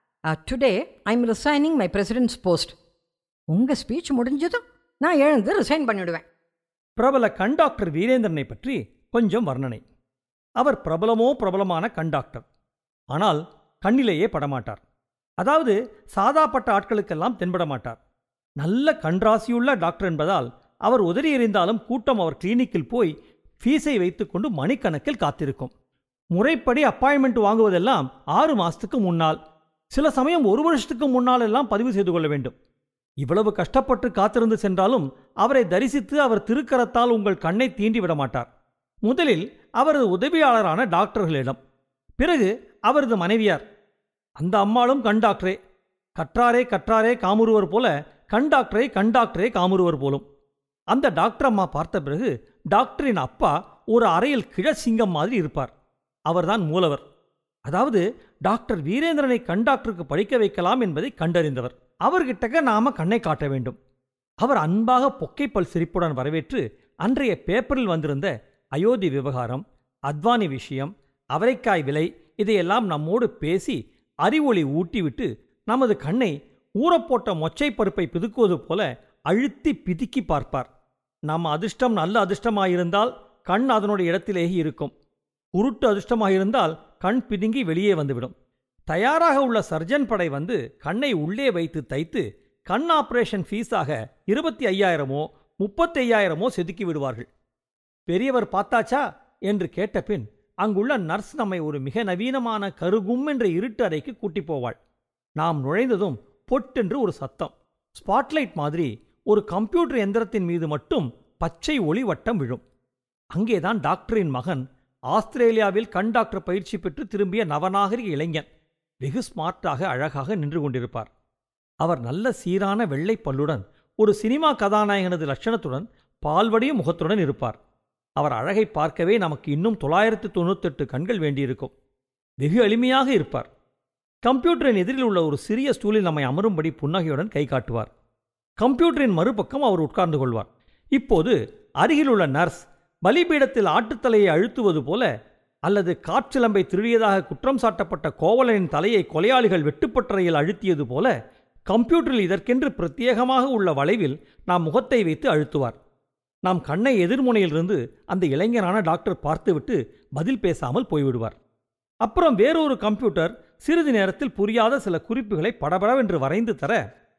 today I am resigning my president's post உங்கள் ஸ்பீச் முடிஞ்சதும் நான் எழுந்து ரிசைன் பண்ணிவிடுவேன் பிரபல கண்டாக்டர் வீரேந்திரனை பற்றி கொஞ்சம் வர்ணனை அவர் பிரபலமோ பிரபலமான கண்டாக்டர் ஆனால் கண்ணிலேயே படமாட்டார் அதாவது சாதாப்பட்ட ஆட்களுக்கெல்லாம் தென்பட மாட்டார் நல்ல கண்ராசியுள்ள டாக்டர் என்பதால் அவர் உதறி எறிந்தாலும் கூட்டம் அவர் கிளினிக்கில் போய் ஃபீஸை வைத்துக்கொண்டு மணிக்கணக்கில் காத்திருக்கும் முறைப்படி அப்பாயின்மெண்ட் வாங்குவதெல்லாம் ஆறு மாசத்துக்கு முன்னால் சில சமயம் ஒரு வருஷத்துக்கு முன்னால் எல்லாம் பதிவு செய்து கொள்ள வேண்டும் இவ்வளவு கஷ்டப்பட்டு காத்திருந்து சென்றாலும் அவரை தரிசித்து அவர் திருக்கரத்தால் உங்கள் கண்ணை தீண்டி விட மாட்டார் முதலில் அவரது உதவியாளரான டாக்டர்களிடம் பிறகு அவரது மனைவியார் அந்த அம்மாளும் கண் டாக்டரே கற்றாரே கற்றாரே காமுறுவர் போல கண் டாக்டரே கண் டாக்டரே காமுறுவர் போலும் அந்த டாக்டர் அம்மா பார்த்த பிறகு டாக்டரின் அப்பா ஒரு அறையில் கிழசிங்கம் மாதிரி இருப்பார் அவர்தான் மூலவர் அதாவது டாக்டர் வீரேந்திரனை கண் டாக்டருக்கு படிக்க வைக்கலாம் என்பதை கண்டறிந்தவர் அவர்கிட்டக்க நாம கண்ணை காட்ட வேண்டும் அவர் அன்பாக பொக்கைப்பல் சிரிப்புடன் வரவேற்று அன்றைய பேப்பரில் வந்திருந்த அயோத்தி விவகாரம் அத்வானி விஷயம் அவரைக்காய் விலை இதையெல்லாம் நம்மோடு பேசி அறிவொளி ஊட்டிவிட்டு நமது கண்ணை ஊறப்போட்ட மொச்சை பருப்பை பிதுக்குவது போல அழுத்தி பிதுக்கி பார்ப்பார் நம்ம அதிர்ஷ்டம் நல்ல அதிர்ஷ்டமாயிருந்தால் கண் அதனுடைய இடத்திலேயே இருக்கும் உருட்டு அதிர்ஷ்டமாயிருந்தால் கண் பிதுங்கி வெளியே வந்துவிடும் தயாராக உள்ள சர்ஜன் படை வந்து கண்ணை உள்ளே வைத்து தைத்து கண் ஆபரேஷன் ஃபீஸாக இருபத்தி ஐயாயிரமோ முப்பத்தி ஐயாயிரமோ செதுக்கி விடுவார்கள் பெரியவர் பார்த்தாச்சா என்று கேட்டபின் அங்குள்ள நர்ஸ் நம்மை ஒரு மிக நவீனமான கருகும் என்ற இருட்டு அறைக்கு கூட்டிப் போவாள் நாம் நுழைந்ததும் பொட்டென்று ஒரு சத்தம் ஸ்பாட்லைட் மாதிரி ஒரு கம்ப்யூட்டர் எந்திரத்தின் மீது மட்டும் பச்சை ஒளி வட்டம் விழும் அங்கேதான் டாக்டரின் மகன் ஆஸ்திரேலியாவில் கண் டாக்டர் பயிற்சி பெற்று திரும்பிய நவநாகரிக இளைஞன் வெகு ஸ்மார்ட்டாக அழகாக நின்று கொண்டிருப்பார் அவர் நல்ல சீரான வெள்ளை பல்லுடன் ஒரு சினிமா கதாநாயகனது லட்சணத்துடன் பால்வடியும் முகத்துடன் இருப்பார் அவர் அழகை பார்க்கவே நமக்கு இன்னும் தொள்ளாயிரத்து தொண்ணூத்தெட்டு கண்கள் வேண்டியிருக்கும் வெகு எளிமையாக இருப்பார் கம்ப்யூட்டரின் எதிரில் உள்ள ஒரு சிறிய ஸ்டூலில் நம்மை அமரும்படி புன்னகையுடன் கை காட்டுவார் கம்ப்யூட்டரின் மறுபக்கம் அவர் உட்கார்ந்து கொள்வார் இப்போது அருகிலுள்ள நர்ஸ் பலிபீடத்தில் ஆட்டுத்தலையை அழுத்துவது போல அல்லது காற்றிலம்பை திருடியதாக குற்றம் சாட்டப்பட்ட கோவலனின் தலையை கொலையாளிகள் வெட்டுப்பட்டறையில் அழுத்தியது போல கம்ப்யூட்டரில் இதற்கென்று பிரத்யேகமாக உள்ள வளைவில் நாம் முகத்தை வைத்து அழுத்துவார் நாம் கண்ணை எதிர்முனையிலிருந்து அந்த இளைஞரான டாக்டர் பார்த்துவிட்டு பதில் பேசாமல் போய்விடுவார் அப்புறம் வேறொரு கம்ப்யூட்டர் சிறிது நேரத்தில் புரியாத சில குறிப்புகளை படபடவென்று வரைந்து தர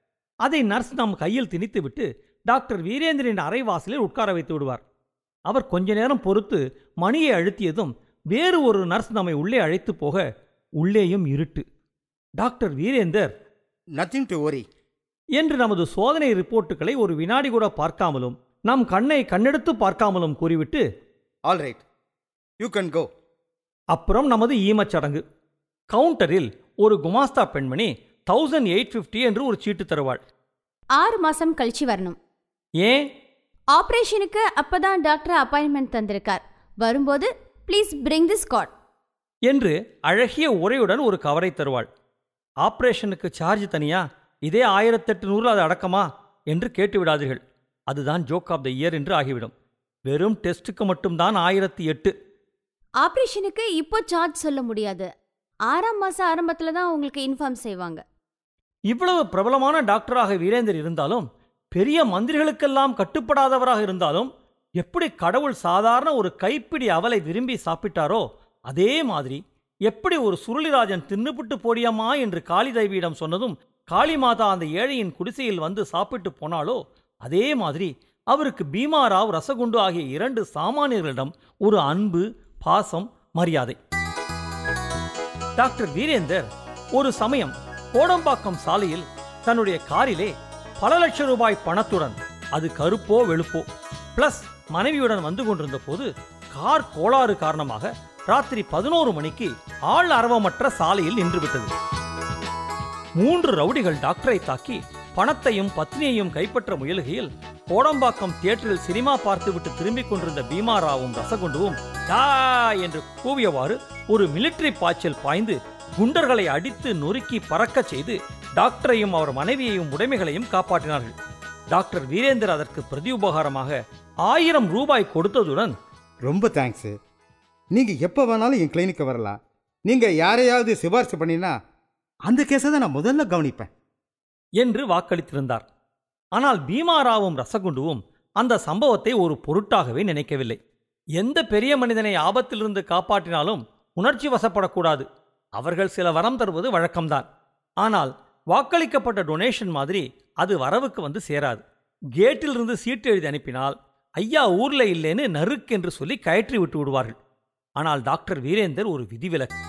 அதை நர்ஸ் நம் கையில் திணித்துவிட்டு டாக்டர் வீரேந்திரனின் அறைவாசலில் உட்கார வைத்து விடுவார் அவர் கொஞ்ச நேரம் பொறுத்து மணியை அழுத்தியதும் வேறு ஒரு நர்ஸ் நம்மை உள்ளே அழைத்து போக உள்ளேயும் இருட்டு doctor Virender nothing to worry என்று நமது சோதனை ரிப்போர்ட்டுகளை ஒரு வினாடி கூட பார்க்காமலும் நம் கண்ணை கண்ணெடுத்து பார்க்காமலும் கூறிவிட்டு all right you can go அப்புறம் நமது ஈமச் சடங்கு கவுண்டரில் ஒரு குமாஸ்தா பெண்மணி தௌசண்ட் எயிட் ஃபிஃப்டி என்று ஒரு சீட்டு தருவாள் ஆறு மாசம் கழிச்சு வரணும் ஏன் ஆபரேஷனுக்கு அப்பதான் டாக்டர் அப்பாயின்மெண்ட் தந்திருக்கார் வரும்போது ப்ளீஸ் பிரிங் திஸ் காட் என்று அழகிய உரையுடன் ஒரு கவரை தருவாள் ஆபரேஷனுக்கு சார்ஜ் தனியா இதே ஆயிரத்தெட்டு நூறு அது அடக்கமா என்று கேட்டு விடாதீர்கள் அதுதான் ஜோக் ஆஃப் த இயர் என்று ஆகிவிடும் வெறும் டெஸ்ட்டுக்கு மட்டும்தான் ஆயிரத்தி எட்டு ஆபரேஷனுக்கு இப்போ சார்ஜ் சொல்ல முடியாது ஆறாம் மாசம் ஆரம்பத்துல தான் உங்களுக்கு இன்ஃபார்ம் செய்வாங்க இவ்வளவு பிரபலமான டாக்டராக வீரேந்தர் இருந்தாலும் பெரிய மந்திரிகளுக்கெல்லாம் கட்டுப்படாதவராக இருந்தாலும் எப்படி கடவுள் சாதாரண ஒரு கைப்பிடி அவலை விரும்பி சாப்பிட்டாரோ அதே மாதிரி எப்படி ஒரு சுருளிராஜன் தின்னுபிட்டு போடியம்மா என்று காளி தேவியிடம் சொன்னதும் காளி மாதா அந்த ஏழையின் குடிசையில் வந்து சாப்பிட்டு போனாலோ அதே மாதிரி அவருக்கு பீமாராவ் ரசகுண்டு ஆகிய இரண்டு சாமானியர்களிடம் ஒரு அன்பு பாசம் மரியாதை டாக்டர் வீரேந்தர் ஒரு சமயம் கோடம்பாக்கம் சாலையில் தன்னுடைய காரிலே பல லட்சம் ரூபாய் பணத்துடன் அது கருப்போ வெளுப்போ பிளஸ் மனைவியுடன் வந்து கொண்டிருந்த போது கார் கோளாறு காரணமாக ராத்திரி பதினோரு மணிக்கு ஆள் அரவமற்ற சாலையில் நின்றுவிட்டது மூன்று ரவுடிகள் டாக்டரை தாக்கி பணத்தையும் பத்னியையும் கைப்பற்ற முயலுகையில் கோடம்பாக்கம் தியேட்டரில் சினிமா பார்த்துவிட்டு திரும்பிக் கொண்டிருந்த பீமாராவும் ரசகுண்டுவும் டா என்று கூவியவாறு ஒரு மிலிட்டரி பாய்ச்சல் பாய்ந்து குண்டர்களை அடித்து நொறுக்கி பறக்கச் செய்து டாக்டரையும் அவர் மனைவியையும் உடைமைகளையும் காப்பாற்றினார்கள் டாக்டர் வீரேந்தர் அதற்கு பிரதியுபகாரமாக ஆயிரம் ரூபாய் கொடுத்ததுடன் ரொம்ப தேங்க்ஸு நீங்கள் எப்போ வேணாலும் என் கிளினிக்கு வரலாம் நீங்கள் யாரையாவது சிபாரிசு பண்ணினா அந்த கேஸை தான் நான் முதல்ல கவனிப்பேன் என்று வாக்களித்திருந்தார் ஆனால் பீமாராவும் ரசகுண்டுவும் அந்த சம்பவத்தை ஒரு பொருட்டாகவே நினைக்கவில்லை எந்த பெரிய மனிதனை ஆபத்திலிருந்து காப்பாற்றினாலும் உணர்ச்சி வசப்படக்கூடாது அவர்கள் சில வரம் தருவது வழக்கம்தான் ஆனால் வாக்களிக்கப்பட்ட டொனேஷன் மாதிரி அது வரவுக்கு வந்து சேராது கேட்டிலிருந்து சீட்டு எழுதி அனுப்பினால் ஐயா ஊர்ல இல்லைன்னு நறுக்கென்று சொல்லி கயற்றி விட்டு விடுவார்கள் ஆனால் டாக்டர் வீரேந்தர் ஒரு விதிவிலக்கு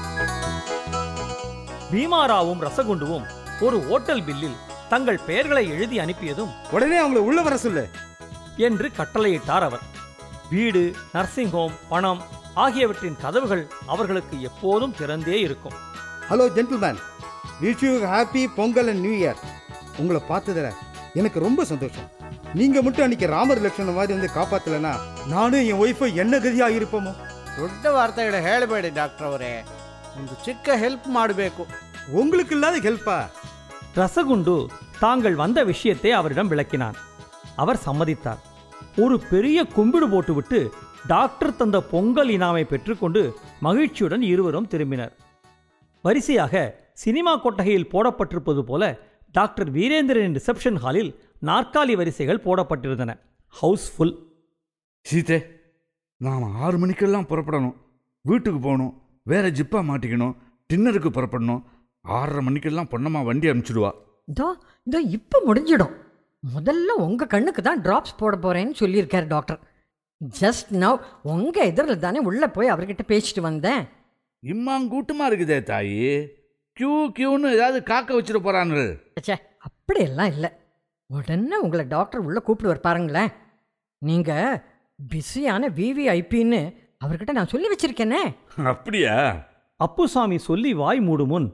பீமாராவும் ரசகுண்டுவும் ஒரு ஓட்டல் பில்லில் தங்கள் பெயர்களை எழுதி அனுப்பியதும் உடனே அவங்கள உள்ள வர சொல்லு என்று கட்டளையிட்டார் அவர் வீடு நர்சிங் ஹோம் பணம் ஆகியவற்றின் கதவுகள் அவர்களுக்கு எப்போதும் திறந்தே இருக்கும் hello gentleman wish you happy Pongal and new year உங்களை பார்த்ததுல எனக்கு ரொம்ப சந்தோஷம் நீங்க மட்டும் அன்னைக்கு ராமர் லட்சணம் மாதிரி வந்து காப்பாத்தலைன்னா நானும் என் ஒய்ஃபை என்ன கதியா இருப்போமோ ದೊಡ್ಡ ವಾರ್ತೆಗಳು ಹೇಳಬೇಡಿ ಡಾಕ್ಟರ್ ಅವರೇ ಒಂದು ಚಿಕ್ಕ ಹೆಲ್ಪ್ ಮಾಡಬೇಕು உங்களுக்கு இல்லாத ஹெல்ப்பா ரசகுண்டு தாங்கள் வந்த விஷயத்தை அவரிடம் விளக்கினான் அவர் சம்மதித்தார் ஒரு பெரிய கும்பிடு போட்டுவிட்டு டாக்டர் தந்த பொங்கல் இனாமை பெற்றுக்கொண்டு மகிழ்ச்சியுடன் இருவரும் திரும்பினர் வரிசையாக சினிமா கொட்டகையில் போடப்பட்டிருப்பது போல டாக்டர் வீரேந்திரனின் ரிசப்ஷன் ஹாலில் நாற்காலி வரிசைகள் போடப்பட்டிருந்தன ஹவுஸ் ஃபுல் சீதே நாம் ஆறு மணிக்கெல்லாம் புறப்படணும் வீட்டுக்கு போகணும் வேற ஜிப்பா மாட்டிக்கணும் டின்னருக்கு புறப்படணும் ஆறரை மணிக்கெல்லாம் பொண்ணம்மா வண்டி அனுப்பிச்சிடுவா இதோ இதோ இப்போ முடிஞ்சிடும் முதல்ல உங்கள் கண்ணுக்கு தான் ட்ராப்ஸ் போட போகிறேன்னு சொல்லியிருக்காரு டாக்டர் ஜஸ்ட் நவ் உங்கள் எதிரில் தானே உள்ளே போய் அவர்கிட்ட பேசிட்டு வந்தேன் இம்மாங்கூட்டமாக இருக்குதே தாயி கியூ கியூன்னு ஏதாவது காக்க வச்சிட போறானுகள் ச்சே அப்படியெல்லாம் இல்லை உடனே உங்களை டாக்டர் உள்ளே கூப்பிடுவார் பாருங்களேன் நீங்கள் பிஸியான விவிஐபின்னு அவர்கிட்ட நான் சொல்லி வச்சிருக்கேனே அப்படியா அப்புசாமி சொல்லி வாய் மூடும் முன்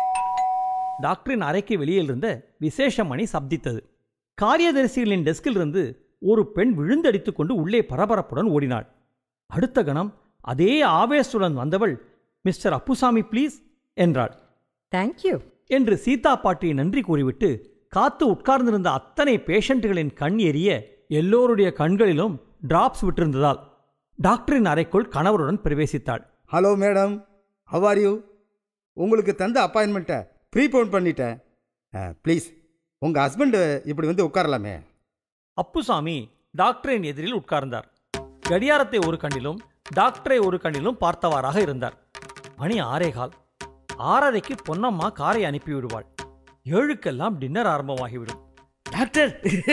டாக்டரின் அறைக்கு வெளியில் இருந்த விசேஷ மணி சப்தித்தது காரியதரிசிகளின் டெஸ்கில் இருந்து ஒரு பெண் விழுந்தடித்துக் கொண்டு உள்ளே பரபரப்புடன் ஓடினாள் அடுத்த கணம் அதே ஆவேசத்துடன் வந்தவள் மிஸ்டர் அப்புசாமி ப்ளீஸ் என்றாள் தேங்க்யூ என்று சீதா பாட்டியை நன்றி கூறிவிட்டு காத்து உட்கார்ந்திருந்த அத்தனை பேஷண்ட்டுகளின் கண் எரிய எல்லோருடைய கண்களிலும் டிராப்ஸ் விட்டிருந்ததால் டாக்டரின் அறைக்குள் கணவருடன் பிரவேசித்தாள் hello madam how are you உங்களுக்கு தந்த அப்பாயின்மெண்ட்டை ப்ரீபோன் பண்ணிட்டேன் ப்ளீஸ் உங்கள் ஹஸ்பண்டு இப்படி வந்து உட்காரலாமே அப்புசாமி டாக்டரின் எதிரில் உட்கார்ந்தார் கடியாரத்தை ஒரு கண்ணிலும் டாக்டரை ஒரு கண்ணிலும் பார்த்தவாறாக இருந்தார் மணி ஆறேகால் ஆறரைக்கு பொன்னம்மா காரை அனுப்பிவிடுவாள் ஏழுக்கெல்லாம் டின்னர் ஆரம்பமாகிவிடும் டாக்டர்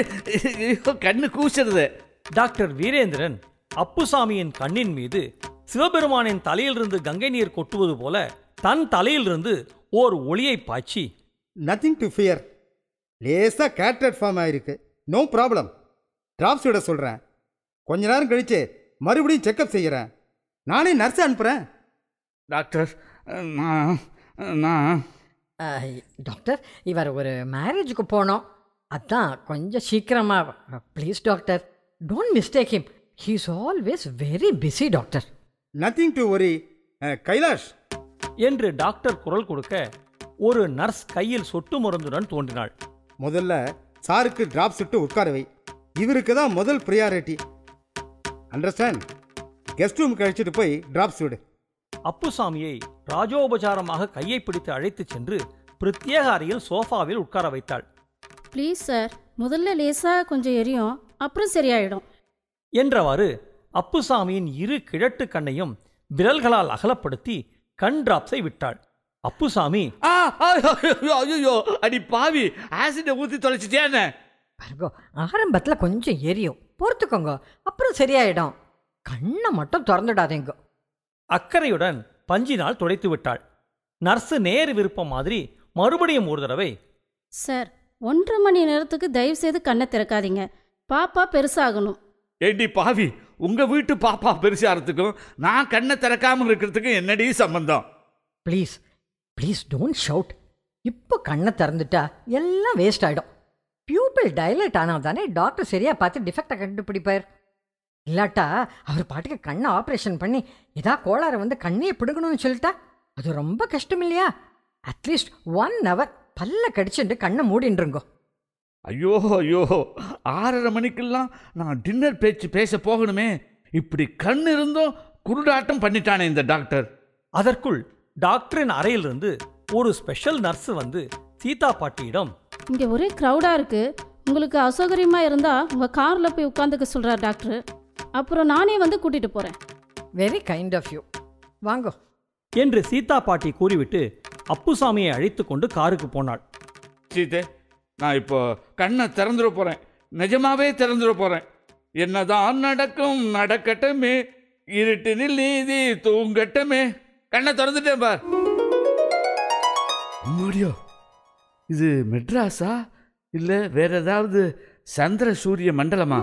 ஐயோ, கண்ணு கூசுறது டாக்டர் வீரேந்திரன் அப்புசாமியின் கண்ணின் மீது சிவபெருமானின் தலையிலிருந்து கங்கை நீர் கொட்டுவது போல தன் தலையிலிருந்து ஓர் ஒளியை பாய்ச்சி நத்திங் டு ஃபியர் லேசாக கேட்ரட் ஃபார்ம் ஆயிருக்கு நோ ப்ராப்ளம் ட்ராப்ஸ் விட சொல்கிறேன் கொஞ்ச நேரம் கழிச்சு மறுபடியும் செக்கப் செய்கிறேன் நானே நர்ஸ் அனுப்புகிறேன் டாக்டர் நான் நான் அஹ், டாக்டர் இவர் ஒரு மேரேஜுக்கு போனோம் அதான் கொஞ்சம் சீக்கிரமாக please doctor don't mistake him he is always very busy doctor nothing to worry Kailash என்று டாக்டர் குரல் கொடுக்க ஒரு நர்ஸ் கையில் சொட்டு மருந்துடன் தோன்றினாள் முதல்ல சாருக்கு டிராப்ஸ் விட்டு உட்கார வை இவருக்கு தான் முதல் ப்ரியாரிட்டி அண்டர்ஸ்டாண்ட் கெஸ்ட் ரூம் கழிச்சிட்டு போய் டிராப்ஸ் விடு அப்புசாமியை ராஜோபசாரமாக கையை பிடித்து அழைத்துச் சென்று பிரத்யேக அறையில் சோஃபாவில் உட்கார வைத்தாள் ப்ளீஸ் சார் முதல்ல லேசாக கொஞ்சம் எரியும் அப்புறம் சரியாயிடும் என்றவாறு அப்புசாமியின் இரு கிழட்டு கண்ணையும் விரல்களால் அகலப்படுத்தி கண் டிராப்ஸை விட்டாள் அப்புசாமி ஆ ஐயோ ஐயோ அடி பாவி ஆசிட்டை ஊற்றி தொலைச்சிட்டியானே பாருங்கோ ஆரம்பத்தில் கொஞ்சம் எரியும் பொறுத்துக்கோங்க அப்புறம் சரியாயிடும் கண்ணை மட்டும் திறந்துடாதீங்க அக்கறையுடன் பஞ்சினால் துடைத்து விட்டாள் நர்ஸு நேர் விருப்பம் மாதிரி மறுபடியும் ஒரு தடவை சார் ஒன்றரை மணி நேரத்துக்கு தயவு செய்து கண்ணை திறக்காதீங்க பாப்பா பெருசாகணும் ஏண்டி பாவி உங்க வீட்டு பாப்பா பெருசாகிறதுக்கும் நான் கண்ணை திறக்காம இருக்கிறதுக்கும் என்னடி சம்பந்தம் ப்ளீஸ் ப்ளீஸ் டோன்ட் ஷவுட் இப்போ கண்ணை திறந்துட்டா எல்லாம் வேஸ்ட் ஆகிடும் பியூப்பிள் டைலட் ஆனால் தானே டாக்டர் சரியாக பார்த்து டிஃபெக்டை கண்டுபிடிப்பார் இல்லாட்டா அவர் பாட்டுக்கு கண்ணை ஆப்ரேஷன் பண்ணி ஏதா கோளாறு வந்து கண்ணையே பிடுங்கணும்னு சொல்லிட்டா அது ரொம்ப கஷ்டம் இல்லையா அட்லீஸ்ட் ஒன் ஹவர் பல்ல கடிச்சுட்டு கண்ணை மூடின்றுங்கோ ஐயோ ஐயோ ஆறரை மணிக்கெல்லாம் நான் டின்னர் பேச்சு பேச போகணுமே இப்படி கண் இருந்தும் குருடாட்டம் பண்ணிட்டானே இந்த டாக்டர் அதற்குள் டாக்டரின் அறையிலிருந்து ஒரு ஸ்பெஷல் நர்ஸ் வந்து சீதா பாட்டியிடம் இங்கே ஒரே க்ரௌடாக இருக்கு உங்களுக்கு அசௌகரியமாக இருந்தால் உங்கள் காரில் போய் உட்காந்துக்க சொல்கிறார் டாக்டர் அப்புறம் நானே வந்து கூட்டிகிட்டு போகிறேன் வெரி கைண்ட் ஆஃப் யூ வாங்கோ என்று சீதா பாட்டி கூறிவிட்டு அப்புசாமியை அழைத்து கொண்டு காருக்கு போனாள் சீதே நான் இப்போ கண்ணை திறந்துட போறேன் நிஜமாவே திறந்துட போறேன் என்னதான் நடக்கும் நடக்கட்டுமே இருட்டினில் நீதி தூங்கட்டுமே கண்ணை திறந்துட்டேன் பார் அம்மாடியோ இது மெட்ராஸா இல்ல வேற ஏதாவது சந்திர சூரிய மண்டலமா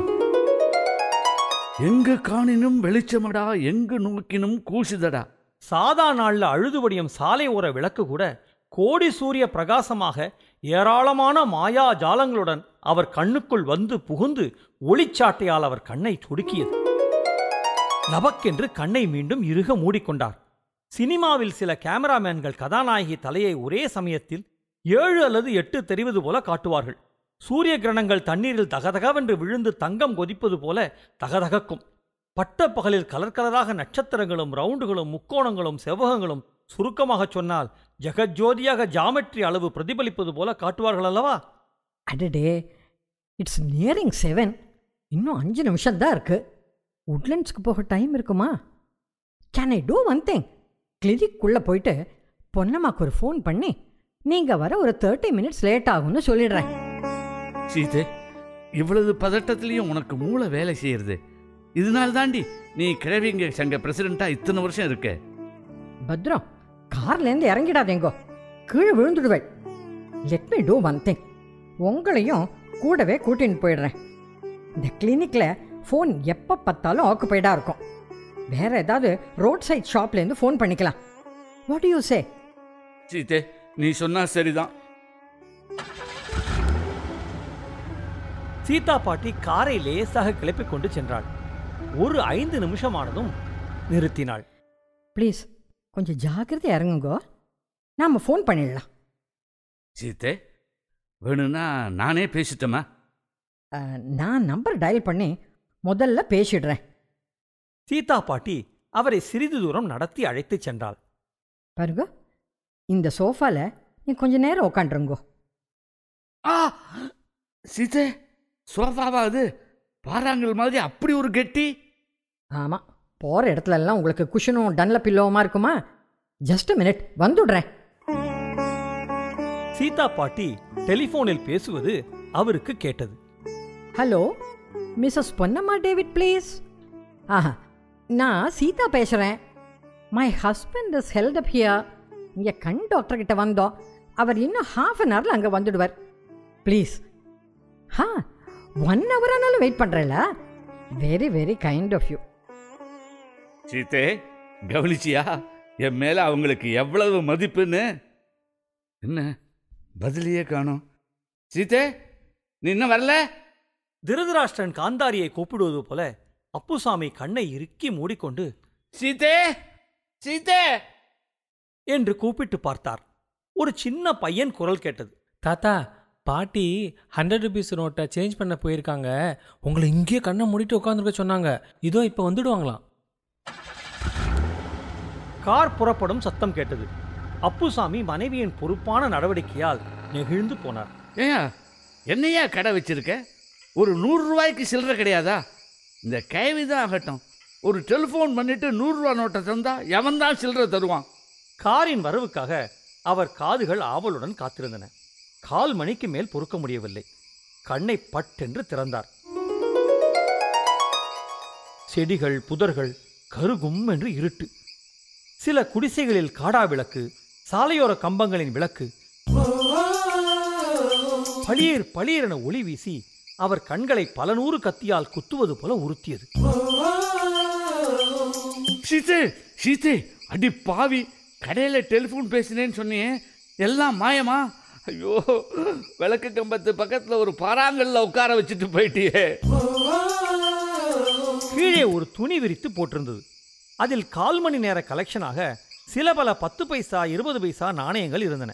எங்கு காணினும் வெளிச்சமடா எங்கு நோக்கினும் கூசுதடா சாதா நாள்ல அழுதுபடியும் சாலை ஓர விளக்கு கூட கோடி சூரிய பிரகாசமாக ஏராளமான மாயா ஜாலங்களுடன் அவர் கண்ணுக்குள் வந்து புகுந்து ஒளிச்சாட்டையால் அவர் கண்ணை துடுக்கியது லபக்கென்று கண்ணை மீண்டும் இறுக மூடிக்கொண்டார் சினிமாவில் சில கேமராமேன்கள் கதாநாயகி தலையை ஒரே சமயத்தில் ஏழு அல்லது எட்டு தெரிவது போல காட்டுவார்கள் சூரிய கிரணங்கள் தண்ணீரில் தகதகவென்று விழுந்து தங்கம் கொதிப்பது போல தகதகக்கும் பட்ட பகலில் கலர் கலராக நட்சத்திரங்களும் ரவுண்டுகளும் முக்கோணங்களும் செவ்வகங்களும் சுருக்கமாகச் சொன்னால் ஜெகஜோதியாக ஜாமெட்ரி அளவு பிரதிபலிப்பது போல காட்டுவார்கள் அல்லவா அடடே இட்ஸ் நியரிங் செவன் இன்னும் அஞ்சு நிமிஷம் தான் இருக்கு உட்லண்ட்ஸ்க்கு போக டைம் இருக்குமா can I do one thing கிளினிக்குள்ளே போயிட்டு பொன்னம்மாக்கு ஒரு ஃபோன் பண்ணி நீங்கள் வர ஒரு தேர்ட்டி மினிட்ஸ் லேட் ஆகும்னு சொல்லிடுறேன் சீதே இவ்வளவு பதட்டத்திலையும் உனக்கு மூளை வேலை செய்யறது இதனால தாண்டி நீ கிழவிங்க சங்க பிரசிடென்ட்டா இத்தனை வருஷம் இருக்க பத்ரம் கார்லேருந்து இறங்கிடாதேங்கோ கீழே விழுந்துடுவேன் let me do one thing உங்களையும் கூடவே கூட்டின்னு போயிடுறேன் இந்த கிளினிக்கில் ஃபோன் எப்போ பார்த்தாலும் ஆக்குப்பைடாக இருக்கும் வேற ஏதாவது ரோட் சைட் ஷாப்லேருந்து ஃபோன் பண்ணிக்கலாம் வாட் யூ சே சீதே நீ சொன்னா சரிதான் சீதா பாட்டி காரை லேசாக கிளப்பிக் கொண்டு சென்றாள் ஒரு ஐந்து நிமிஷமானதும் நிறுத்தினாள் ப்ளீஸ் கொஞ்சம் ஜாக்கிரதை இறங்குங்கோ நாம் ஃபோன் பண்ணிடலாம் சீதே வேணும்னா நானே பேசிட்டோமா அஹ், நான் நம்பர் டயல் பண்ணி முதல்ல பேசிடுறேன் சீதா பாட்டி அவரை சிறிது தூரம் நடத்தி அழைத்துச் சென்றாள் பாருங்க இந்த சோஃபால நீ கொஞ்ச நேரம் உக்காண்டுருங்கோ ஆ சீதே சோஃபாவா அது பாறாங்கல் மாதிரி அப்படி ஒரு கெட்டி ஆமாம் போகிற இடத்துல எல்லாம் உங்களுக்கு குஷனும் டன்ல பில்லோவுமா இருக்குமா ஜஸ்ட் மினிட் வந்துடுறேன் சீதா பாட்டி டெலிபோனில் பேசுவது அவருக்கு கேட்டது hello missus Ponnamma David please ஆஹா நான் சீதா பேசுகிறேன் my husband is held up here இங்கே கண் டாக்டர் கிட்ட வந்தோம் அவர் இன்னும் ஹாஃப் அன் ஹவரில் அங்கே வந்துடுவார் ப்ளீஸ் ஹா ஒன் ஹவர் ஆனாலும் வெயிட் பண்ணுறேல very very kind of you சீதே கவனிச்சியா என் மேல அவங்களுக்கு எவ்வளவு மதிப்புன்னு என்ன பதிலையே காணோம் சீதே நீ இன்னும் வரல திருதராஷ்டிரன் காந்தாரியை கூப்பிடுவது போல அப்புசாமி கண்ணை இறுக்கி மூடிக்கொண்டு சீதே சீதே என்று கூப்பிட்டு பார்த்தார் ஒரு சின்ன பையன் குரல் கேட்டது தாத்தா பாட்டி ஹண்ட்ரட் ருபீஸ் நோட்டை சேஞ்ச் பண்ண போயிருக்காங்க உங்களை இங்கேயே கண்ணை மூடிட்டு உட்காந்துருக்க சொன்னாங்க இதோ இப்போ வந்துடுவாங்களாம் கார் புறப்படும் சத்தம் கேட்டது அப்புசாமி மனைவியின் பொறுப்பான நடவடிக்கையால் நெகிழ்ந்து போனார் ஏயா என்னையா கடை வச்சிருக்க ஒரு நூறு ரூபாய்க்கு சில்லறை கிடையாதா இந்த கைவிதான் ஆகட்டும் ஒரு டெலிஃபோன் பண்ணிட்டு நூறுரூவா நோட்டை தந்தா எவன் தான் சில்லறை தருவான் காரின் வரவுக்காக அவர் காதுகள் ஆவலுடன் காத்திருந்தன கால் மணிக்கு மேல் பொறுக்க முடியவில்லை கண்ணை பட்டென்று திறந்தார் செடிகள் புதர்கள் கருகும் என்று இருட்டு சில குடிசைகளில் காடா விளக்கு சாலையோர கம்பங்களின் விளக்கு பளியர் பளியரென ஒளி வீசி அவர் கண்களை பல நூறு கத்தியால் குத்துவது போல உறுத்தியது சீத்தே சீத்தே அடி பாவி கடையில் டெலிஃபோன் பேசினேன்னு சொன்னியே எல்லாம் மாயமா ஐயோ விளக்கு கம்பத்து பக்கத்தில் ஒரு பாறாங்கல்ல உட்கார வச்சுட்டு போயிட்டியே கீழே ஒரு துணி விரித்து போட்டிருந்தது அதில் கால் மணி நேர கலெக்ஷனாக சில பல பத்து பைசா இருபது பைசா நாணயங்கள் இருந்தன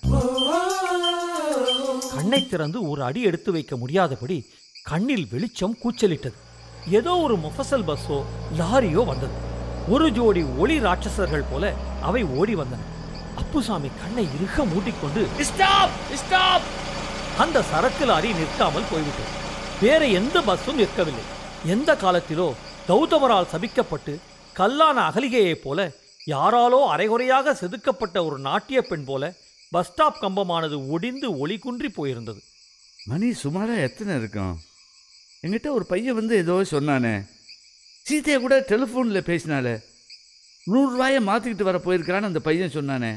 கண்ணை திறந்து ஒரு அடி எடுத்து வைக்க முடியாதபடி கண்ணில் வெளிச்சம் கூச்சலிட்டது ஏதோ ஒரு முஃபசல் பஸ்ஸோ லாரியோ வந்தது ஒரு ஜோடி ஒளி ராட்சசர்கள் போல அவை ஓடி வந்தன அப்புசாமி கண்ணை இறுக மூடிக்கொண்டு ஸ்டாப் ஸ்டாப் அந்த சரக்கு லாரி நிற்காமல் போய்விட்டது வேற எந்த பஸ்ஸும் நிற்கவில்லை எந்த காலத்திலோ கௌதமரால் சபிக்கப்பட்டு கல்லான அகலிகையைப் போல யாராலோ அரைகுறையாக செதுக்கப்பட்ட ஒரு நாட்டிய பெண் போல பஸ் ஸ்டாப் கம்பமானது ஒடிந்து ஒளி குன்றி போயிருந்தது மணி சுமாராக எத்தனை இருக்கும் என்கிட்ட ஒரு பையன் வந்து ஏதோ சொன்னானே சீதையை கூட டெலிஃபோனில் பேசினாலே நூறுரூவாயை மாற்றிக்கிட்டு வர போயிருக்கிறான்னு அந்த பையன் சொன்னானே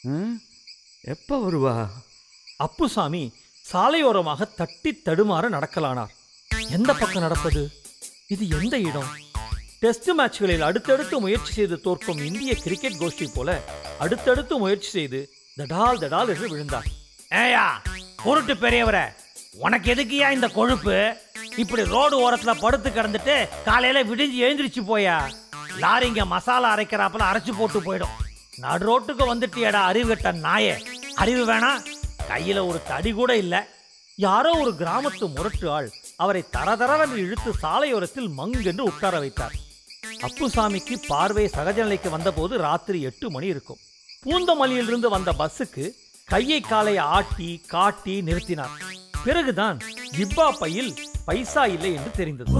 எப்போ வருவா அப்புசாமி சாலையோரமாக தட்டி தடுமாற நடக்கலானார் எந்த பக்கம் நடப்பது இது எந்த இடம் டெஸ்ட் மேட்ச்களில் அடுத்தடுத்து முயற்சி செய்து தோற்கும் இந்திய கிரிக்கெட் கோஷ்டி போல அடுத்தடுத்து முயற்சி செய்து தடால் தடால் என்று விழுந்தார் ஏயா பொருட்டு பெரியவரே உனக்கு எதுக்குயா இந்த கொழுப்பு இப்படி ரோடு ஓரத்துல படுத்து கிடந்துட்டு காலையில விடிஞ்சு எழுந்திரிச்சு போயா லாரிங்க மசாலா அரைக்கிறாப்புல அரைச்சு போட்டு போயிடும் நடு ரோட்டுக்கு வந்துட்டியடா அறிவு கட்ட நாயே அறிவு வேணாம் கையில ஒரு தடி கூட இல்ல யாரோ ஒரு கிராமத்து முரட்டு ஆள் அவரை தரதரவென்று இழுத்து சாலையோரத்தில் மங்கென்று உட்கார வைத்தார் அப்புசாமிக்கு பார்வை சகஜ நிலைக்கு வந்தபோது ராத்திரி எட்டு மணி இருக்கும் பூந்தமல்லியிலிருந்து வந்த பஸ்ஸுக்கு கையை காலை ஆட்டி காட்டி நிறுத்தினார் பிறகுதான் ஜிப்பா பையில் பைசா இல்லை என்று தெரிந்தது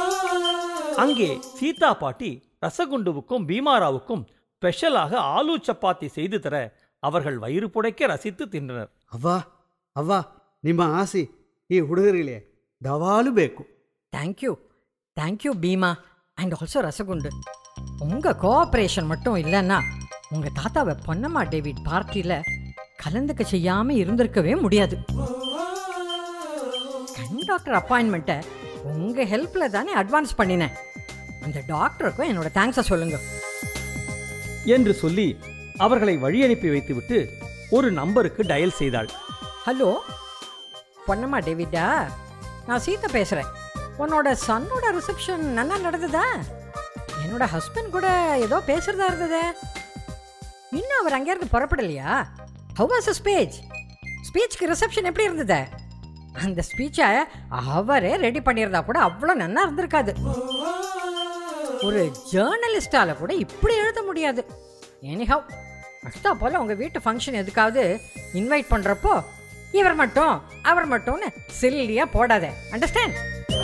அங்கே சீதா பாட்டி ரசகுண்டுவுக்கும் பீமாராவுக்கும் ஸ்பெஷலாக ஆலு சப்பாத்தி செய்து தர அவர்கள் வயிறு புடைக்க ரசித்து தின்றனர் ಅವ್ವ ಅವ್ವ ನಿಮ್ಮ ಆಸೆ ಈ ಹುಡುಗರಿಗೆ ದವಾಲು ಬೇಕು thank you thank you Bheema and also ரசகுண்டு உங்கள் கோஆப்ரேஷன் மட்டும் இல்லைன்னா உங்கள் தாத்தாவை பொன்னம்மா டேவிட் பார்ட்டியில் கலந்துக்க செய்யாமல் இருந்திருக்கவே முடியாது கண் டாக்டர் அப்பாயின்மெண்ட்டை உங்கள் ஹெல்ப்பில் தானே அட்வான்ஸ் பண்ணினேன் அந்த டாக்டருக்கும் என்னோட தேங்க்ஸை சொல்லுங்கள் என்று சொல்லி அவர்களை வழி அனுப்பி வைத்துவிட்டு ஒரு நம்பருக்கு டயல் செய்தாள் ஹலோ பொன்னம்மா டேவிட்டா நான் சீதா பேசுகிறேன் உன்னோட சன்னோட ரிசப்ஷன் நல்லா நடந்ததா என்னோட ஹஸ்பண்ட் கூட ஏதோ பேசுறதா இருந்ததே இன்னும் அவர் அங்கேருந்து புறப்படலையா ஹவ் வாஸ் ஸ்பீச் ஸ்பீச்சுக்கு ரிசப்ஷன் எப்படி இருந்தது அந்த ஸ்பீச்சை அவரே ரெடி பண்ணியிருந்தா கூட அவ்வளோ நல்லா இருந்திருக்காது ஒரு ஜேர்னலிஸ்டால கூட இப்படி எழுத முடியாது எனிஹவ் அடுத்தா போல உங்க வீட்டு ஃபங்க்ஷன் எதுக்காவது இன்வைட் பண்றப்போ இவர் மட்டும் அவர் மட்டும்னு சில்லியா போடாத அண்டர்ஸ்டாண்ட்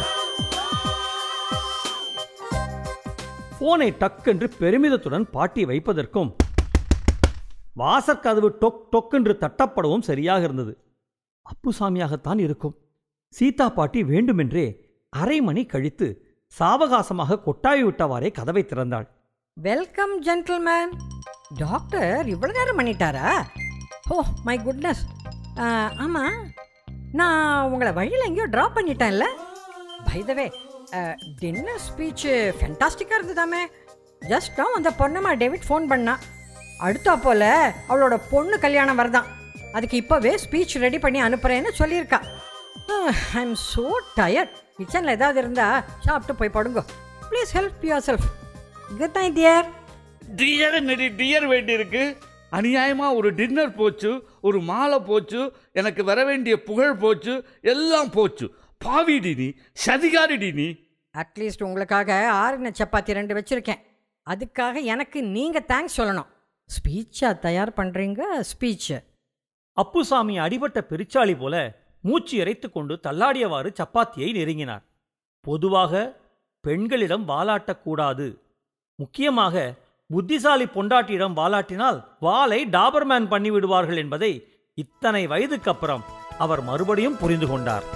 போனை டக்கென்று பெருமிதத்துடன் பாட்டி வைப்பதற்கும் வாசற்கதவு டொக் டொக்கென்று தட்டப்படவும் சரியாக இருந்தது அப்புசாமியாகத்தான் இருக்கும் சீதா பாட்டி வேண்டுமென்றே அரை மணி கழித்து சாவகாசமாக கொட்டாவி விட்டவாறே கதவை திறந்தாள் வெல்கம் ஜென்டில்மேன் டாக்டர் இவ்வளோ நேரம் பண்ணிட்டாரா ஓ மை குட்னஸ் ஆமாம் நான் உங்களை வழியில் எங்கேயோ ட்ராப் பண்ணிட்டேன்ல பைதவே டின்னர் ஸ்பீச் ஃபென்டாஸ்டிக்காக இருந்ததாமே ஜஸ்ட் நான் அந்த பொண்ணம்மா டேவிட் ஃபோன் பண்ணா அடுத்தா போல அவளோட பொண்ணு கல்யாணம் வருதான் அதுக்கு இப்போவே ஸ்பீச் ரெடி பண்ணி அனுப்புகிறேன்னு சொல்லியிருக்கா ஐ எம் ஸோ டயர்ட் கிச்சனில் ஏதாவது இருந்தால் சாப்பிட்டு போய் படுங்க please help yourself good night dear dear நடி டியர் வேண்டியிருக்கு அநியாயமா ஒரு டின்னர் போச்சு ஒரு மாலை போச்சு எனக்கு வர வேண்டிய புகழ் போச்சு எல்லாம் போச்சு பாவிடி நீ சதிகாரிடி நீ அட்லீஸ்ட் உங்களுக்காக ஆறுன சப்பாத்தி ரெண்டு வச்சுருக்கேன் அதுக்காக எனக்கு நீங்கள் தேங்க்ஸ் சொல்லணும் ஸ்பீச்சாக தயார் பண்ணுறீங்க ஸ்பீச்சு அப்புசாமி அடிபட்ட பெருச்சாளி போல மூச்சு இறைத்துக் கொண்டு தள்ளாடியவாறு சப்பாத்தியை நெருங்கினார் பொதுவாக பெண்களிடம் வாலாட்டக்கூடாது முக்கியமாக புத்திசாலி பொண்டாட்டியிடம் வாலாட்டினால் வாளை டாபர்மேன் பண்ணி விடுவார்கள் என்பதை இத்தனை வயதுக்கு அப்புறம் அவர் மறுபடியும் புரிந்து கொண்டார்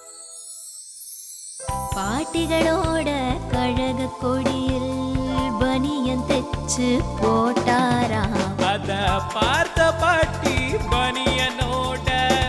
பாட்டிகளோட கழக கொடியில் பனியன் தைச்சு போட்டாராம் அத பார்த்த பாட்டி பனியனோட